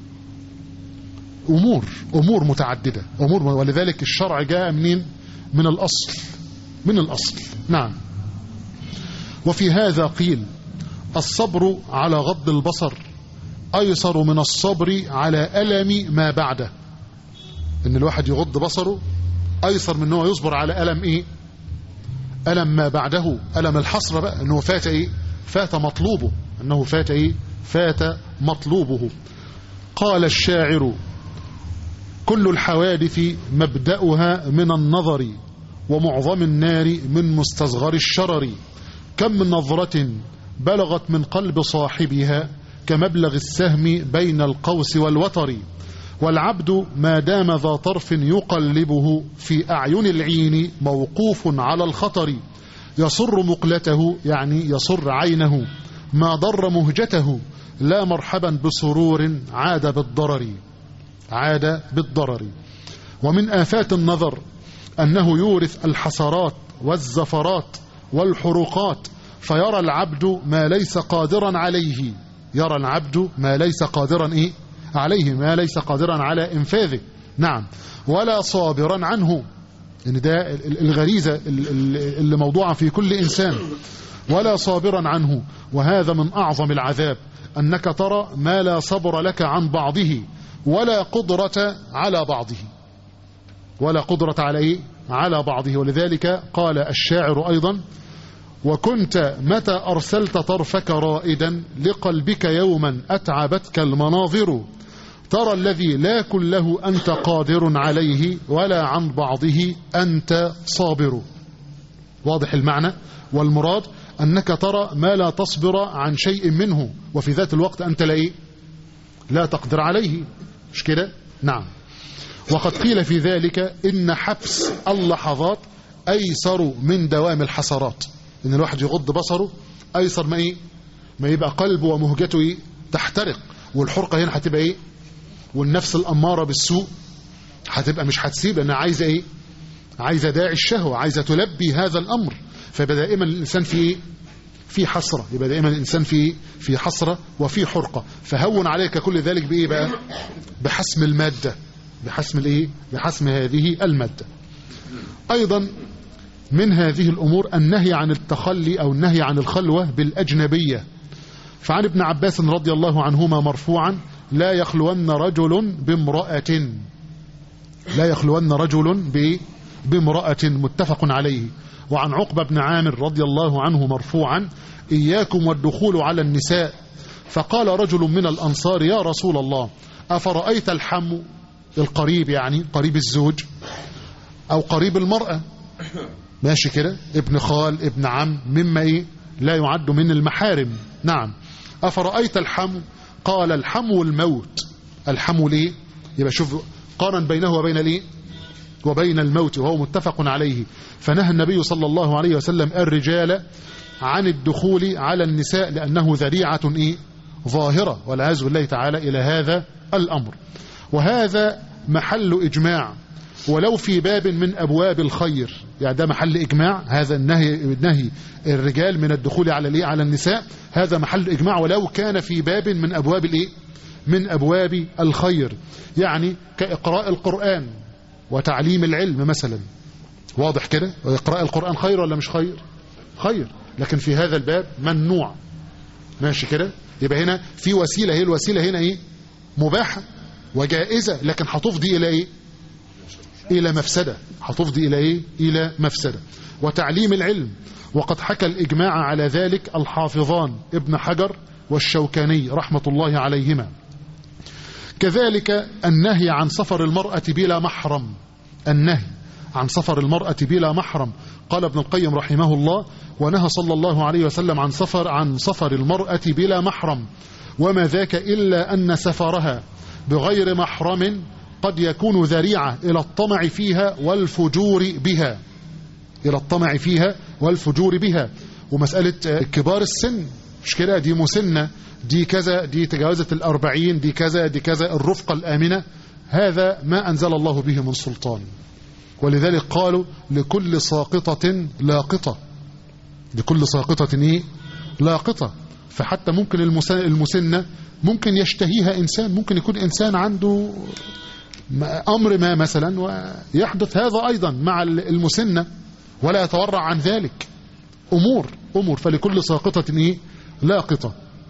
أمور أمور متعددة أمور ولذلك الشرع جاء منين من الأصل من الأصل نعم وفي هذا قيل الصبر على غض البصر أيسر من الصبر على ألم ما بعده إن الواحد يغض بصره أيسر من أنه يصبر على ألم إيه ألم ما بعده ألم الحسرة بقى أنه فات إيه فات مطلوبه أنه فات إيه فات مطلوبه قال الشاعر كل الحوادث مبدأها من النظر ومعظم النار من مستصغر الشرر كم من نظرة بلغت من قلب صاحبها كمبلغ السهم بين القوس والوتر والعبد ما دام ذا طرف يقلبه في أعين العين موقوف على الخطر يصر مقلته يعني يصر عينه ما ضر مهجته لا مرحبا بسرور عاد بالضرر عاد بالضرر ومن آفات النظر أنه يورث الحسرات والزفرات والحروقات فيرى العبد ما ليس قادرا عليه يرى العبد ما ليس قادرا إيه؟ عليه ما ليس قادرا على إنفاذه نعم ولا صابرا عنه إن ده الغريزة اللي موضوعة في كل إنسان ولا صابرا عنه وهذا من أعظم العذاب أنك ترى ما لا صبر لك عن بعضه ولا قدرة على بعضه ولا قدرة على إيه؟ على بعضه ولذلك قال الشاعر أيضا وكنت متى أرسلت طرفك رائدا لقلبك يوما أتعبتك المناظر ترى الذي لا كله أنت قادر عليه ولا عن بعضه أنت صابر واضح المعنى والمراد أنك ترى ما لا تصبر عن شيء منه وفي ذات الوقت أنت لا إيه لا تقدر عليه مش كده نعم وقد قيل في ذلك إن حبس اللحظات أيسر من دوام الحسرات إن الواحد يغض بصره أيسر ما إيه ما يبقى قلبه ومهجته إيه تحترق والحرقة هنا هتبقى إيه والنفس الأمارة بالسوء هتبقى مش هتسيب لأنها عايزة إيه عايزة داعي الشهوة عايزة تلبي هذا الأمر فيبقى دائما الإنسان في إيه في حسرة يبقى دائما الإنسان في في حسرة وفي حرقة فهون عليك كل ذلك بإيه بقى بحسم المادة بحسم الإيه بحسم هذه المادة أيضا من هذه الأمور النهي عن التخلي أو النهي عن الخلوة بالأجنبية فعن ابن عباس رضي الله عنهما مرفوعا لا يخلون رجل بامرأة لا يخلون رجل بامرأة متفق عليه وعن عقبة بن عامر رضي الله عنه مرفوعا إياكم والدخول على النساء فقال رجل من الأنصار يا رسول الله أفرأيت الحم القريب يعني قريب الزوج أو قريب المرأة ماشي كده ابن خال ابن عم مما إيه لا يعد من المحارم نعم أفرأيت الحم قال الحم الموت الحم ليه يبقى شوف قارن بينه وبين الايه وبين الموت وهو متفق عليه فنهى النبي صلى الله عليه وسلم الرجال عن الدخول على النساء لأنه ذريعة إيه؟ ظاهرة والعياذ بالله تعالى إلى هذا الأمر وهذا محل إجماع ولو في باب من أبواب الخير يعني ده محل إجماع هذا النهي نهي الرجال من الدخول على الإيه على النساء هذا محل إجماع ولو كان في باب من أبواب الإيه من أبواب الخير يعني كإقراء القرآن وتعليم العلم مثلا واضح كده وإقراء القرآن خير ولا مش خير خير لكن في هذا الباب ممنوع ماشي كده يبقى هنا في وسيلة هي الوسيلة هنا ايه مباحة وجائزة لكن هتفضي إلى ايه إلى مفسدة هتفضي إلى ايه إلى مفسدة وتعليم العلم وقد حكى الإجماع على ذلك الحافظان ابن حجر والشوكاني رحمة الله عليهما كذلك النهي عن سفر المرأة بلا محرم النهي عن سفر المرأة بلا محرم قال ابن القيم رحمه الله ونهى صلى الله عليه وسلم عن سفر عن سفر المرأة بلا محرم وما ذاك إلا أن سفرها بغير محرم قد يكون ذريعة إلى الطمع فيها والفجور بها إلى الطمع فيها والفجور بها ومسألة كبار السن مش كده دي مسنة دي كذا دي تجاوزت الأربعين دي كذا دي كذا الرفقة الآمنة هذا ما أنزل الله به من سلطان ولذلك قالوا لكل ساقطة لاقطة لكل ساقطة إيه؟ لاقطة فحتى ممكن المسنة ممكن يشتهيها إنسان ممكن يكون إنسان عنده أمر ما مثلا ويحدث هذا أيضا مع المسنة ولا يتورع عن ذلك أمور أمور فلكل ساقطة إيه؟ لاقطة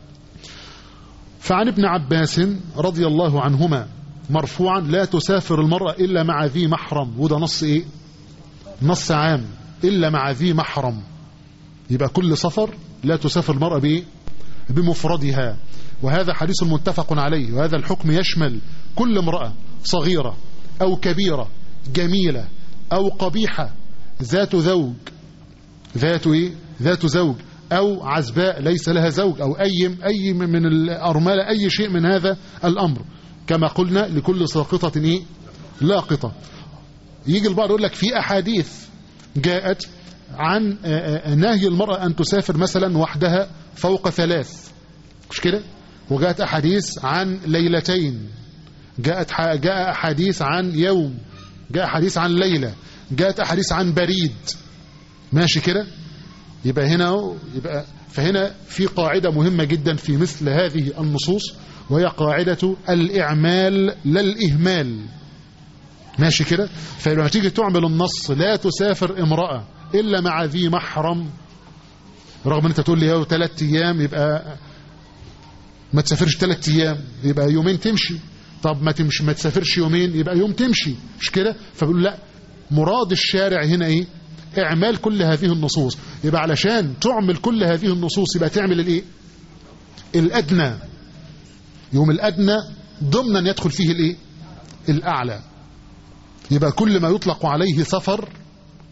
فعن ابن عباس رضي الله عنهما مرفوعا لا تسافر المرأة إلا مع ذي محرم وده نص إيه نص عام إلا مع ذي محرم يبقى كل سفر لا تسافر المرأة بإيه بمفردها وهذا حديث متفق عليه وهذا الحكم يشمل كل امرأة صغيرة أو كبيرة جميلة أو قبيحة ذات زوج ذات إيه ذات زوج أو عزباء ليس لها زوج أو أي أي من الأرملة أي شيء من هذا الأمر كما قلنا لكل ساقطة إيه لاقطة يجي البعض يقول لك في أحاديث جاءت عن نهي المرأة أن تسافر مثلا وحدها فوق ثلاث مش كده وجاءت أحاديث عن ليلتين جاءت جاء أحاديث عن يوم جاء حديث عن ليلة جاءت أحاديث عن بريد ماشي كده يبقى هنا يبقى فهنا في قاعدة مهمة جدا في مثل هذه النصوص وهي قاعدة الإعمال لا الإهمال ماشي كده فلما تيجي تعمل النص لا تسافر امرأة إلا مع ذي محرم رغم ان انت تقول لي يا ثلاث ايام يبقى ما تسافرش ثلاث ايام يبقى يومين تمشي طب ما تمشي ما تسافرش يومين يبقى يوم تمشي مش كده فبيقول لا مراد الشارع هنا ايه اعمال كل هذه النصوص يبقى علشان تعمل كل هذه النصوص يبقى تعمل الايه الادنى يوم الادنى ضمنا يدخل فيه الايه الاعلى يبقى كل ما يطلق عليه سفر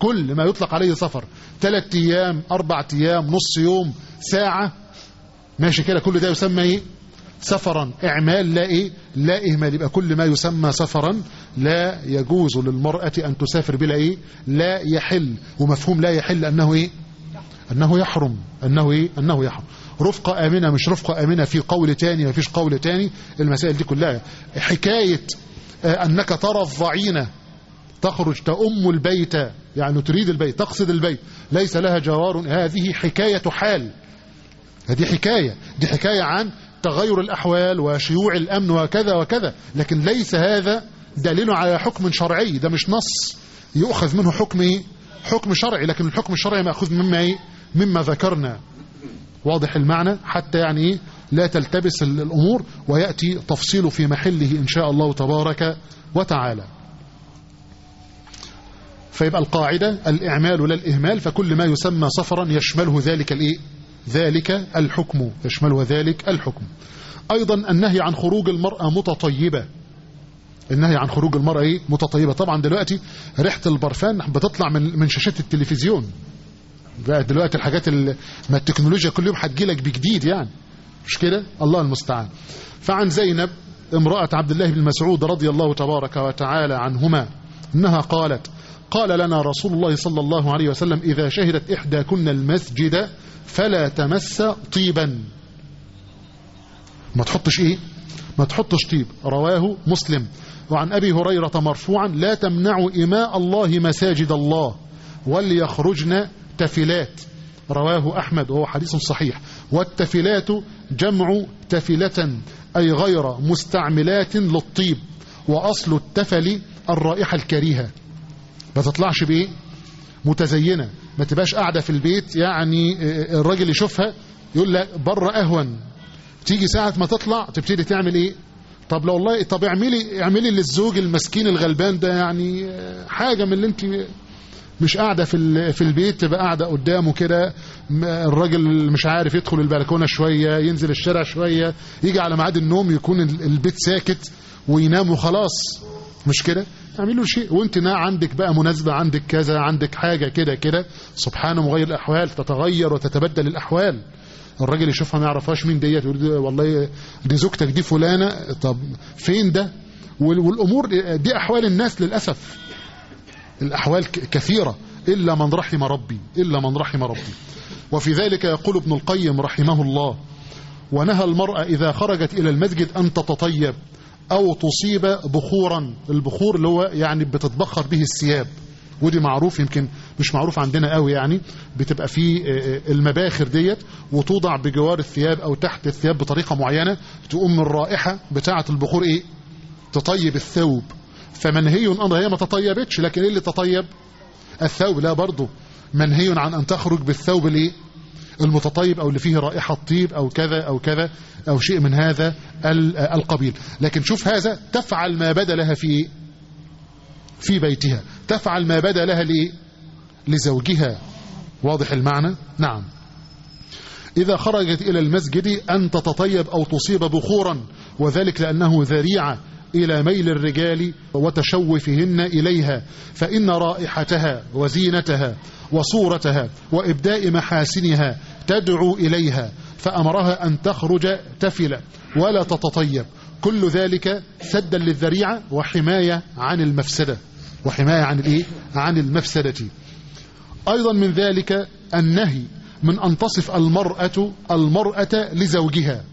كل ما يطلق عليه سفر ثلاث ايام اربع ايام نص يوم ساعة ماشي كده كل ده يسمى ايه سفرا اعمال لا ايه لا اهمال يبقى كل ما يسمى سفرا لا يجوز للمرأة ان تسافر بلا ايه لا يحل ومفهوم لا يحل انه ايه انه يحرم انه ايه انه يحرم رفقة امنة مش رفقة امنة في قول تاني مفيش قول تاني المسائل دي كلها حكاية انك ترى الضعينة تخرج تأم البيت يعني تريد البيت تقصد البيت ليس لها جوار هذه حكاية حال هذه حكاية دي حكاية عن تغير الأحوال وشيوع الأمن وكذا وكذا لكن ليس هذا دليل على حكم شرعي ده مش نص يؤخذ منه حكم إيه؟ حكم شرعي لكن الحكم الشرعي مأخوذ مما إيه؟ مما ذكرنا واضح المعنى حتى يعني إيه؟ لا تلتبس الأمور ويأتي تفصيل في محله إن شاء الله تبارك وتعالى فيبقى القاعدة الإعمال لا الإهمال فكل ما يسمى سفرا يشمله ذلك الإيه؟ ذلك الحكم يشمله ذلك الحكم أيضا النهي عن خروج المرأة متطيبة النهي عن خروج المرأة إيه؟ متطيبة طبعا دلوقتي ريحة البرفان بتطلع من من شاشات التلفزيون بقى دلوقتي الحاجات ما التكنولوجيا كل يوم هتجيلك بجديد يعني مش كده الله المستعان فعن زينب امرأة عبد الله بن مسعود رضي الله تبارك وتعالى عنهما انها قالت قال لنا رسول الله صلى الله عليه وسلم إذا شهدت إحداكن المسجد فلا تمس طيبا ما تحطش إيه ما تحطش طيب رواه مسلم وعن أبي هريرة مرفوعا لا تمنعوا إماء الله مساجد الله وليخرجن تفلات رواه أحمد وهو حديث صحيح والتفلات جمع تفلة أي غير مستعملات للطيب وأصل التفل الرائحة الكريهة ما تطلعش بايه متزينة ما تبقاش قاعدة في البيت يعني الراجل يشوفها يقول لا بره اهون تيجي ساعة ما تطلع تبتدي تعمل ايه طب لو والله طب اعملي اعملي للزوج المسكين الغلبان ده يعني حاجة من اللي انت مش قاعدة في في البيت تبقى قاعدة قدامه كده الراجل مش عارف يدخل البلكونة شوية ينزل الشارع شوية يجي على ميعاد النوم يكون البيت ساكت وينام وخلاص مش كده اعمل له شيء وانت نا عندك بقى مناسبة عندك كذا عندك حاجة كده كده سبحانه مغير الأحوال تتغير وتتبدل الأحوال الراجل يشوفها ما يعرفهاش مين ديت يقول والله دي زوجتك دي فلانة طب فين ده والأمور دي أحوال الناس للأسف الأحوال كثيرة إلا من رحم ربي إلا من رحم ربي وفي ذلك يقول ابن القيم رحمه الله ونهى المرأة إذا خرجت إلى المسجد أن تتطيب أو تصيب بخورا البخور اللي هو يعني بتتبخر به الثياب ودي معروف يمكن مش معروف عندنا قوي يعني بتبقى في المباخر ديت وتوضع بجوار الثياب أو تحت الثياب بطريقة معينة تقوم الرائحة بتاعة البخور إيه تطيب الثوب فمنهي أن هي ما تطيبتش لكن إيه اللي تطيب الثوب لا برضه منهي عن أن تخرج بالثوب الإيه المتطيب أو اللي فيه رائحة طيب أو كذا أو كذا أو شيء من هذا القبيل لكن شوف هذا تفعل ما بدا لها في في بيتها تفعل ما بدا لها ليه لزوجها واضح المعنى نعم إذا خرجت إلى المسجد أن تتطيب أو تصيب بخورا وذلك لأنه ذريعة إلى ميل الرجال وتشوفهن إليها فإن رائحتها وزينتها وصورتها وإبداء محاسنها تدعو إليها فأمرها أن تخرج تفلة ولا تتطيب كل ذلك سدا للذريعة وحماية عن المفسدة وحماية عن الإيه؟ عن المفسدة أيضا من ذلك النهي من أن تصف المرأة المرأة لزوجها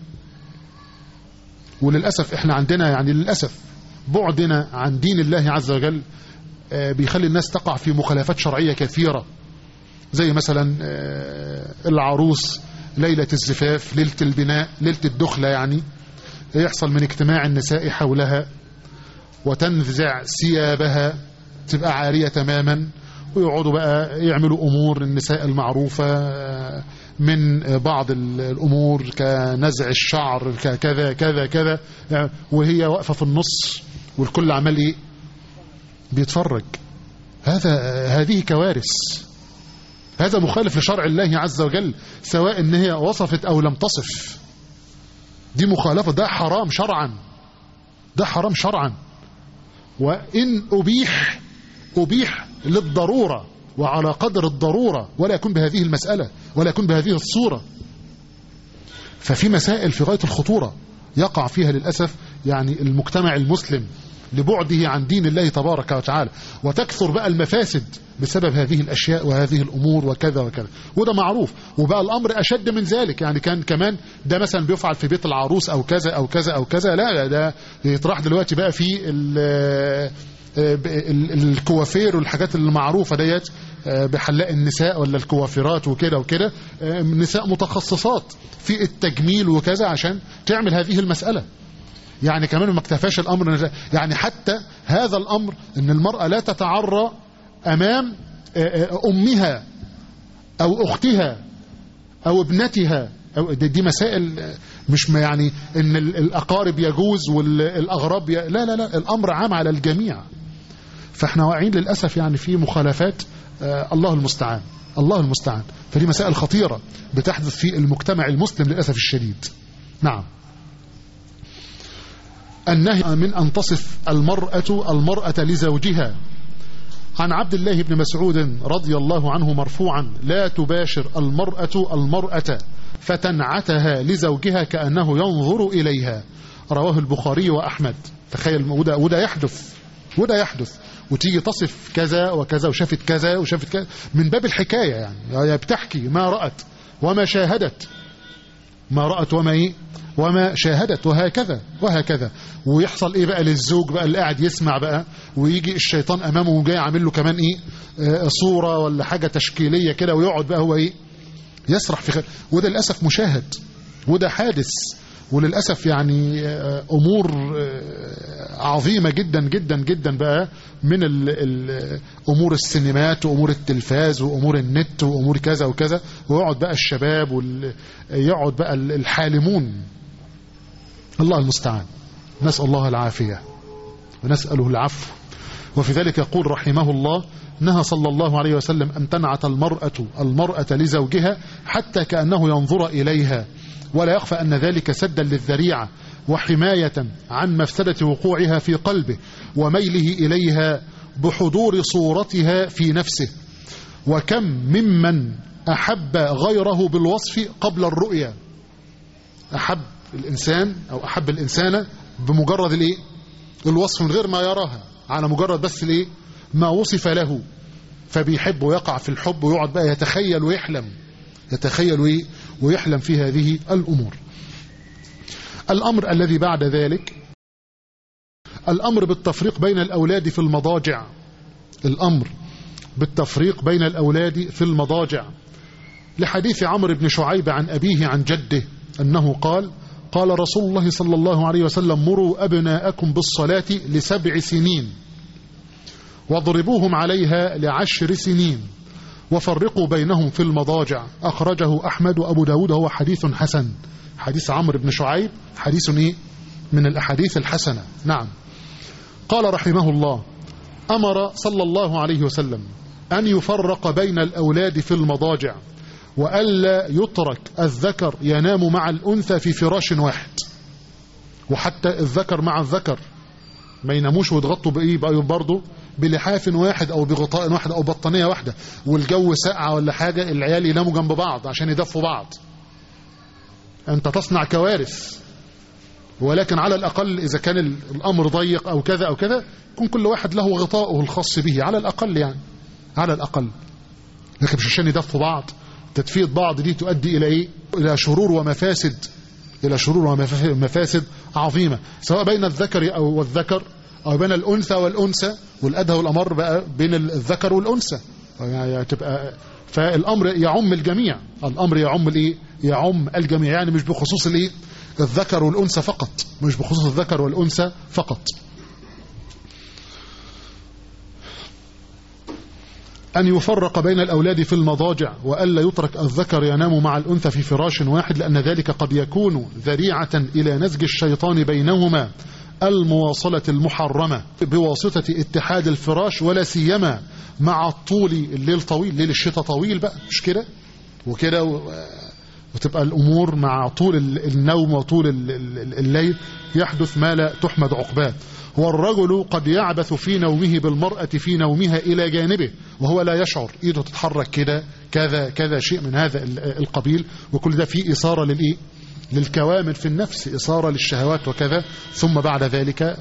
وللأسف احنا عندنا يعني للأسف بعدنا عن دين الله عز وجل بيخلي الناس تقع في مخالفات شرعية كثيرة زي مثلا العروس ليلة الزفاف ليلة البناء ليلة الدخلة يعني يحصل من اجتماع النساء حولها وتنزع ثيابها تبقى عارية تماما ويقعدوا بقى يعملوا أمور النساء المعروفة من بعض الأمور كنزع الشعر كذا كذا كذا وهي واقفة في النص والكل عمال إيه بيتفرج هذا هذه كوارث هذا مخالف لشرع الله عز وجل سواء ان هي وصفت او لم تصف دي مخالفة ده حرام شرعا ده حرام شرعا وإن أبيح أبيح للضرورة وعلى قدر الضرورة ولا يكون بهذه المسألة ولا يكون بهذه الصورة ففي مسائل في غاية الخطورة يقع فيها للأسف يعني المجتمع المسلم لبعده عن دين الله تبارك وتعالى وتكثر بقى المفاسد بسبب هذه الأشياء وهذه الأمور وكذا وكذا وده معروف وبقى الأمر أشد من ذلك يعني كان كمان ده مثلا بيفعل في بيت العروس أو كذا أو كذا أو كذا لا لا ده يطرح دلوقتي بقى في ال- ال- الكوافير والحاجات المعروفة ديت بحلاق النساء ولا الكوافيرات وكده وكده نساء متخصصات في التجميل وكذا عشان تعمل هذه المسألة يعني كمان ما اكتفاش الأمر يعني حتى هذا الأمر أن المرأة لا تتعرى أمام أمها أو أختها أو ابنتها أو دي دي مسائل مش ما يعني ان ال- الاقارب يجوز والاغراب ي... لا لا لا الامر عام على الجميع فاحنا واقعين للاسف يعني في مخالفات آه الله المستعان الله المستعان فدي مسائل خطيره بتحدث في المجتمع المسلم للاسف الشديد نعم النهي من ان تصف المراه المراه لزوجها عن عبد الله بن مسعود رضي الله عنه مرفوعا لا تباشر المرأة المرأة فتنعتها لزوجها كأنه ينظر إليها رواه البخاري وأحمد تخيل وده, وده يحدث وده يحدث وتيجي تصف كذا وكذا وشافت كذا وشافت كذا من باب الحكاية يعني, يعني بتحكي ما رأت وما شاهدت ما رأت وما إيه وما شاهدت وهكذا وهكذا ويحصل ايه بقى للزوج بقى اللي قاعد يسمع بقى ويجي الشيطان امامه وجاي عامل له كمان ايه آه صورة ولا حاجة تشكيلية كده ويقعد بقى هو ايه يسرح في خير وده للأسف مشاهد وده حادث وللأسف يعني آه أمور آه عظيمة جدا جدا جدا بقى من ال ال أمور السينمات وأمور التلفاز وأمور النت وأمور كذا وكذا ويقعد بقى الشباب ويقعد بقى الحالمون الله المستعان نسأل الله العافية ونسأله العفو وفي ذلك يقول رحمه الله نهى صلى الله عليه وسلم أن تنعت المرأة المرأة لزوجها حتى كأنه ينظر إليها ولا يخفى أن ذلك سدا للذريعة وحماية عن مفسدة وقوعها في قلبه وميله إليها بحضور صورتها في نفسه وكم ممن أحب غيره بالوصف قبل الرؤيا أحب الإنسان أو أحب الإنسان بمجرد الإيه الوصف من غير ما يراها على مجرد بس الإيه ما وصف له فبيحب ويقع في الحب ويقعد بقى يتخيل ويحلم يتخيل إيه ويحلم في هذه الأمور الأمر الذي بعد ذلك الأمر بالتفريق بين الأولاد في المضاجع الأمر بالتفريق بين الأولاد في المضاجع لحديث عمرو بن شعيب عن أبيه عن جده أنه قال قال رسول الله صلى الله عليه وسلم مروا أبناءكم بالصلاة لسبع سنين واضربوهم عليها لعشر سنين وفرقوا بينهم في المضاجع أخرجه أحمد وأبو داود هو حديث حسن حديث عمرو بن شعيب حديث إيه؟ من الأحاديث الحسنة نعم قال رحمه الله أمر صلى الله عليه وسلم أن يفرق بين الأولاد في المضاجع وألا يترك الذكر ينام مع الأنثى في فراش واحد وحتى الذكر مع الذكر ما يناموش ويضغطوا بإيه بقى برضه بلحاف واحد أو بغطاء واحد أو بطانية واحدة والجو ساقعة ولا حاجة العيال يناموا جنب بعض عشان يدفوا بعض أنت تصنع كوارث ولكن على الأقل إذا كان الأمر ضيق أو كذا أو كذا يكون كل واحد له غطاؤه الخاص به على الأقل يعني على الأقل لكن مش عشان يدفوا بعض تدفية بعض دي تؤدي إلى إيه؟ إلى شرور ومفاسد إلى شرور ومفاسد عظيمة سواء بين الذكر أو الذكر أو بين الأنثى والأنثى والأدهى والأمر بقى بين الذكر والأنثى يعني تبقى فالأمر يعم الجميع الأمر يعم الإيه؟ يعم الجميع يعني مش بخصوص الإيه؟ الذكر والأنثى فقط مش بخصوص الذكر والأنثى فقط أن يفرق بين الأولاد في المضاجع وألا يترك الذكر ينام مع الأنثى في فراش واحد لأن ذلك قد يكون ذريعة إلى نزج الشيطان بينهما المواصلة المحرمة بواسطة اتحاد الفراش ولا سيما مع الطول الليل طويل ليل الشتاء طويل بقى مش كده وكده وتبقى الأمور مع طول النوم وطول الليل يحدث ما لا تحمد عقباه والرجل قد يعبث في نومه بالمرأة في نومها إلى جانبه وهو لا يشعر إيده تتحرك كده كذا كذا شيء من هذا القبيل وكل ده فيه إثارة للإيه للكوامل في النفس إثارة للشهوات وكذا ثم بعد ذلك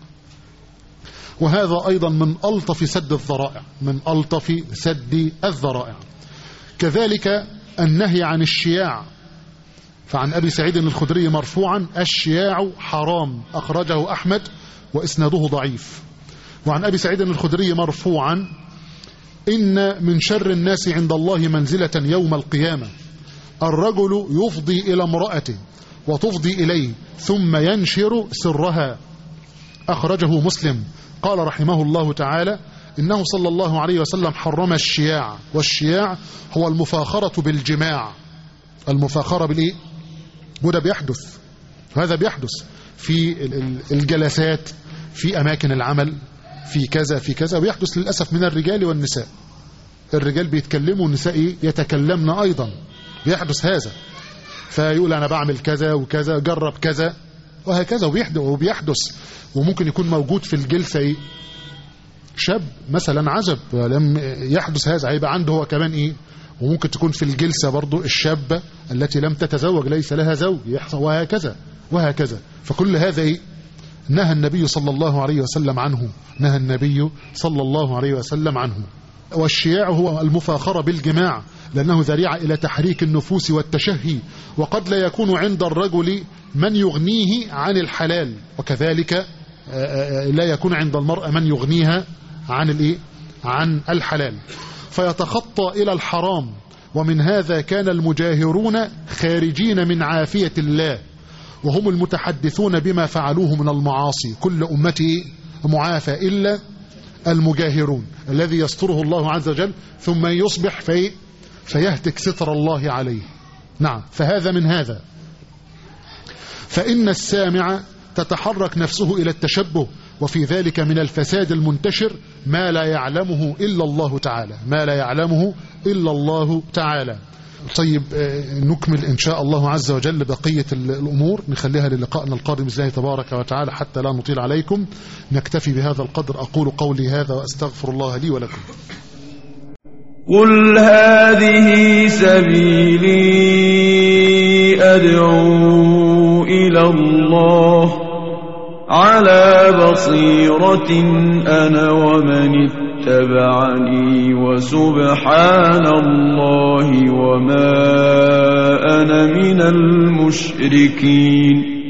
وهذا أيضا من ألطف سد الذرائع من ألطف سد الذرائع كذلك النهي عن الشياع فعن أبي سعيد الخدري مرفوعا الشياع حرام أخرجه أحمد وإسناده ضعيف وعن أبي سعيد الخدري مرفوعا إن من شر الناس عند الله منزلة يوم القيامة الرجل يفضي إلى امرأته وتفضي إليه ثم ينشر سرها أخرجه مسلم قال رحمه الله تعالى إنه صلى الله عليه وسلم حرم الشياع والشياع هو المفاخرة بالجماع المفاخرة بالإيه؟ وده بيحدث هذا بيحدث في الجلسات في أماكن العمل في كذا في كذا ويحدث للأسف من الرجال والنساء الرجال بيتكلموا والنساء يتكلمن أيضا بيحدث هذا فيقول أنا بعمل كذا وكذا جرب كذا وهكذا وبيحدث, وبيحدث وممكن يكون موجود في الجلسة إيه؟ شاب مثلا عزب لم يحدث هذا هيبقى عنده هو كمان إيه وممكن تكون في الجلسة برضو الشابة التي لم تتزوج ليس لها زوج يحصل وهكذا وهكذا فكل هذا إيه نهى النبي صلى الله عليه وسلم عنه نهى النبي صلى الله عليه وسلم عنه والشياع هو المفاخرة بالجماع لأنه ذريعة إلى تحريك النفوس والتشهي وقد لا يكون عند الرجل من يغنيه عن الحلال وكذلك لا يكون عند المرأة من يغنيها عن الإيه؟ عن الحلال فيتخطى إلى الحرام ومن هذا كان المجاهرون خارجين من عافية الله وهم المتحدثون بما فعلوه من المعاصي كل أمتي معافى إلا المجاهرون الذي يستره الله عز وجل ثم يصبح في فيهتك ستر الله عليه نعم فهذا من هذا فإن السامع تتحرك نفسه إلى التشبه وفي ذلك من الفساد المنتشر ما لا يعلمه إلا الله تعالى ما لا يعلمه إلا الله تعالى طيب نكمل إن شاء الله عز وجل بقية الأمور نخليها للقائنا القادم الله تبارك وتعالى حتى لا نطيل عليكم نكتفي بهذا القدر أقول قولي هذا وأستغفر الله لي ولكم قل هذه سبيلي أدعو إلى الله على بصيرة أنا ومن اتبعني وسبحان الله وما أنا من المشركين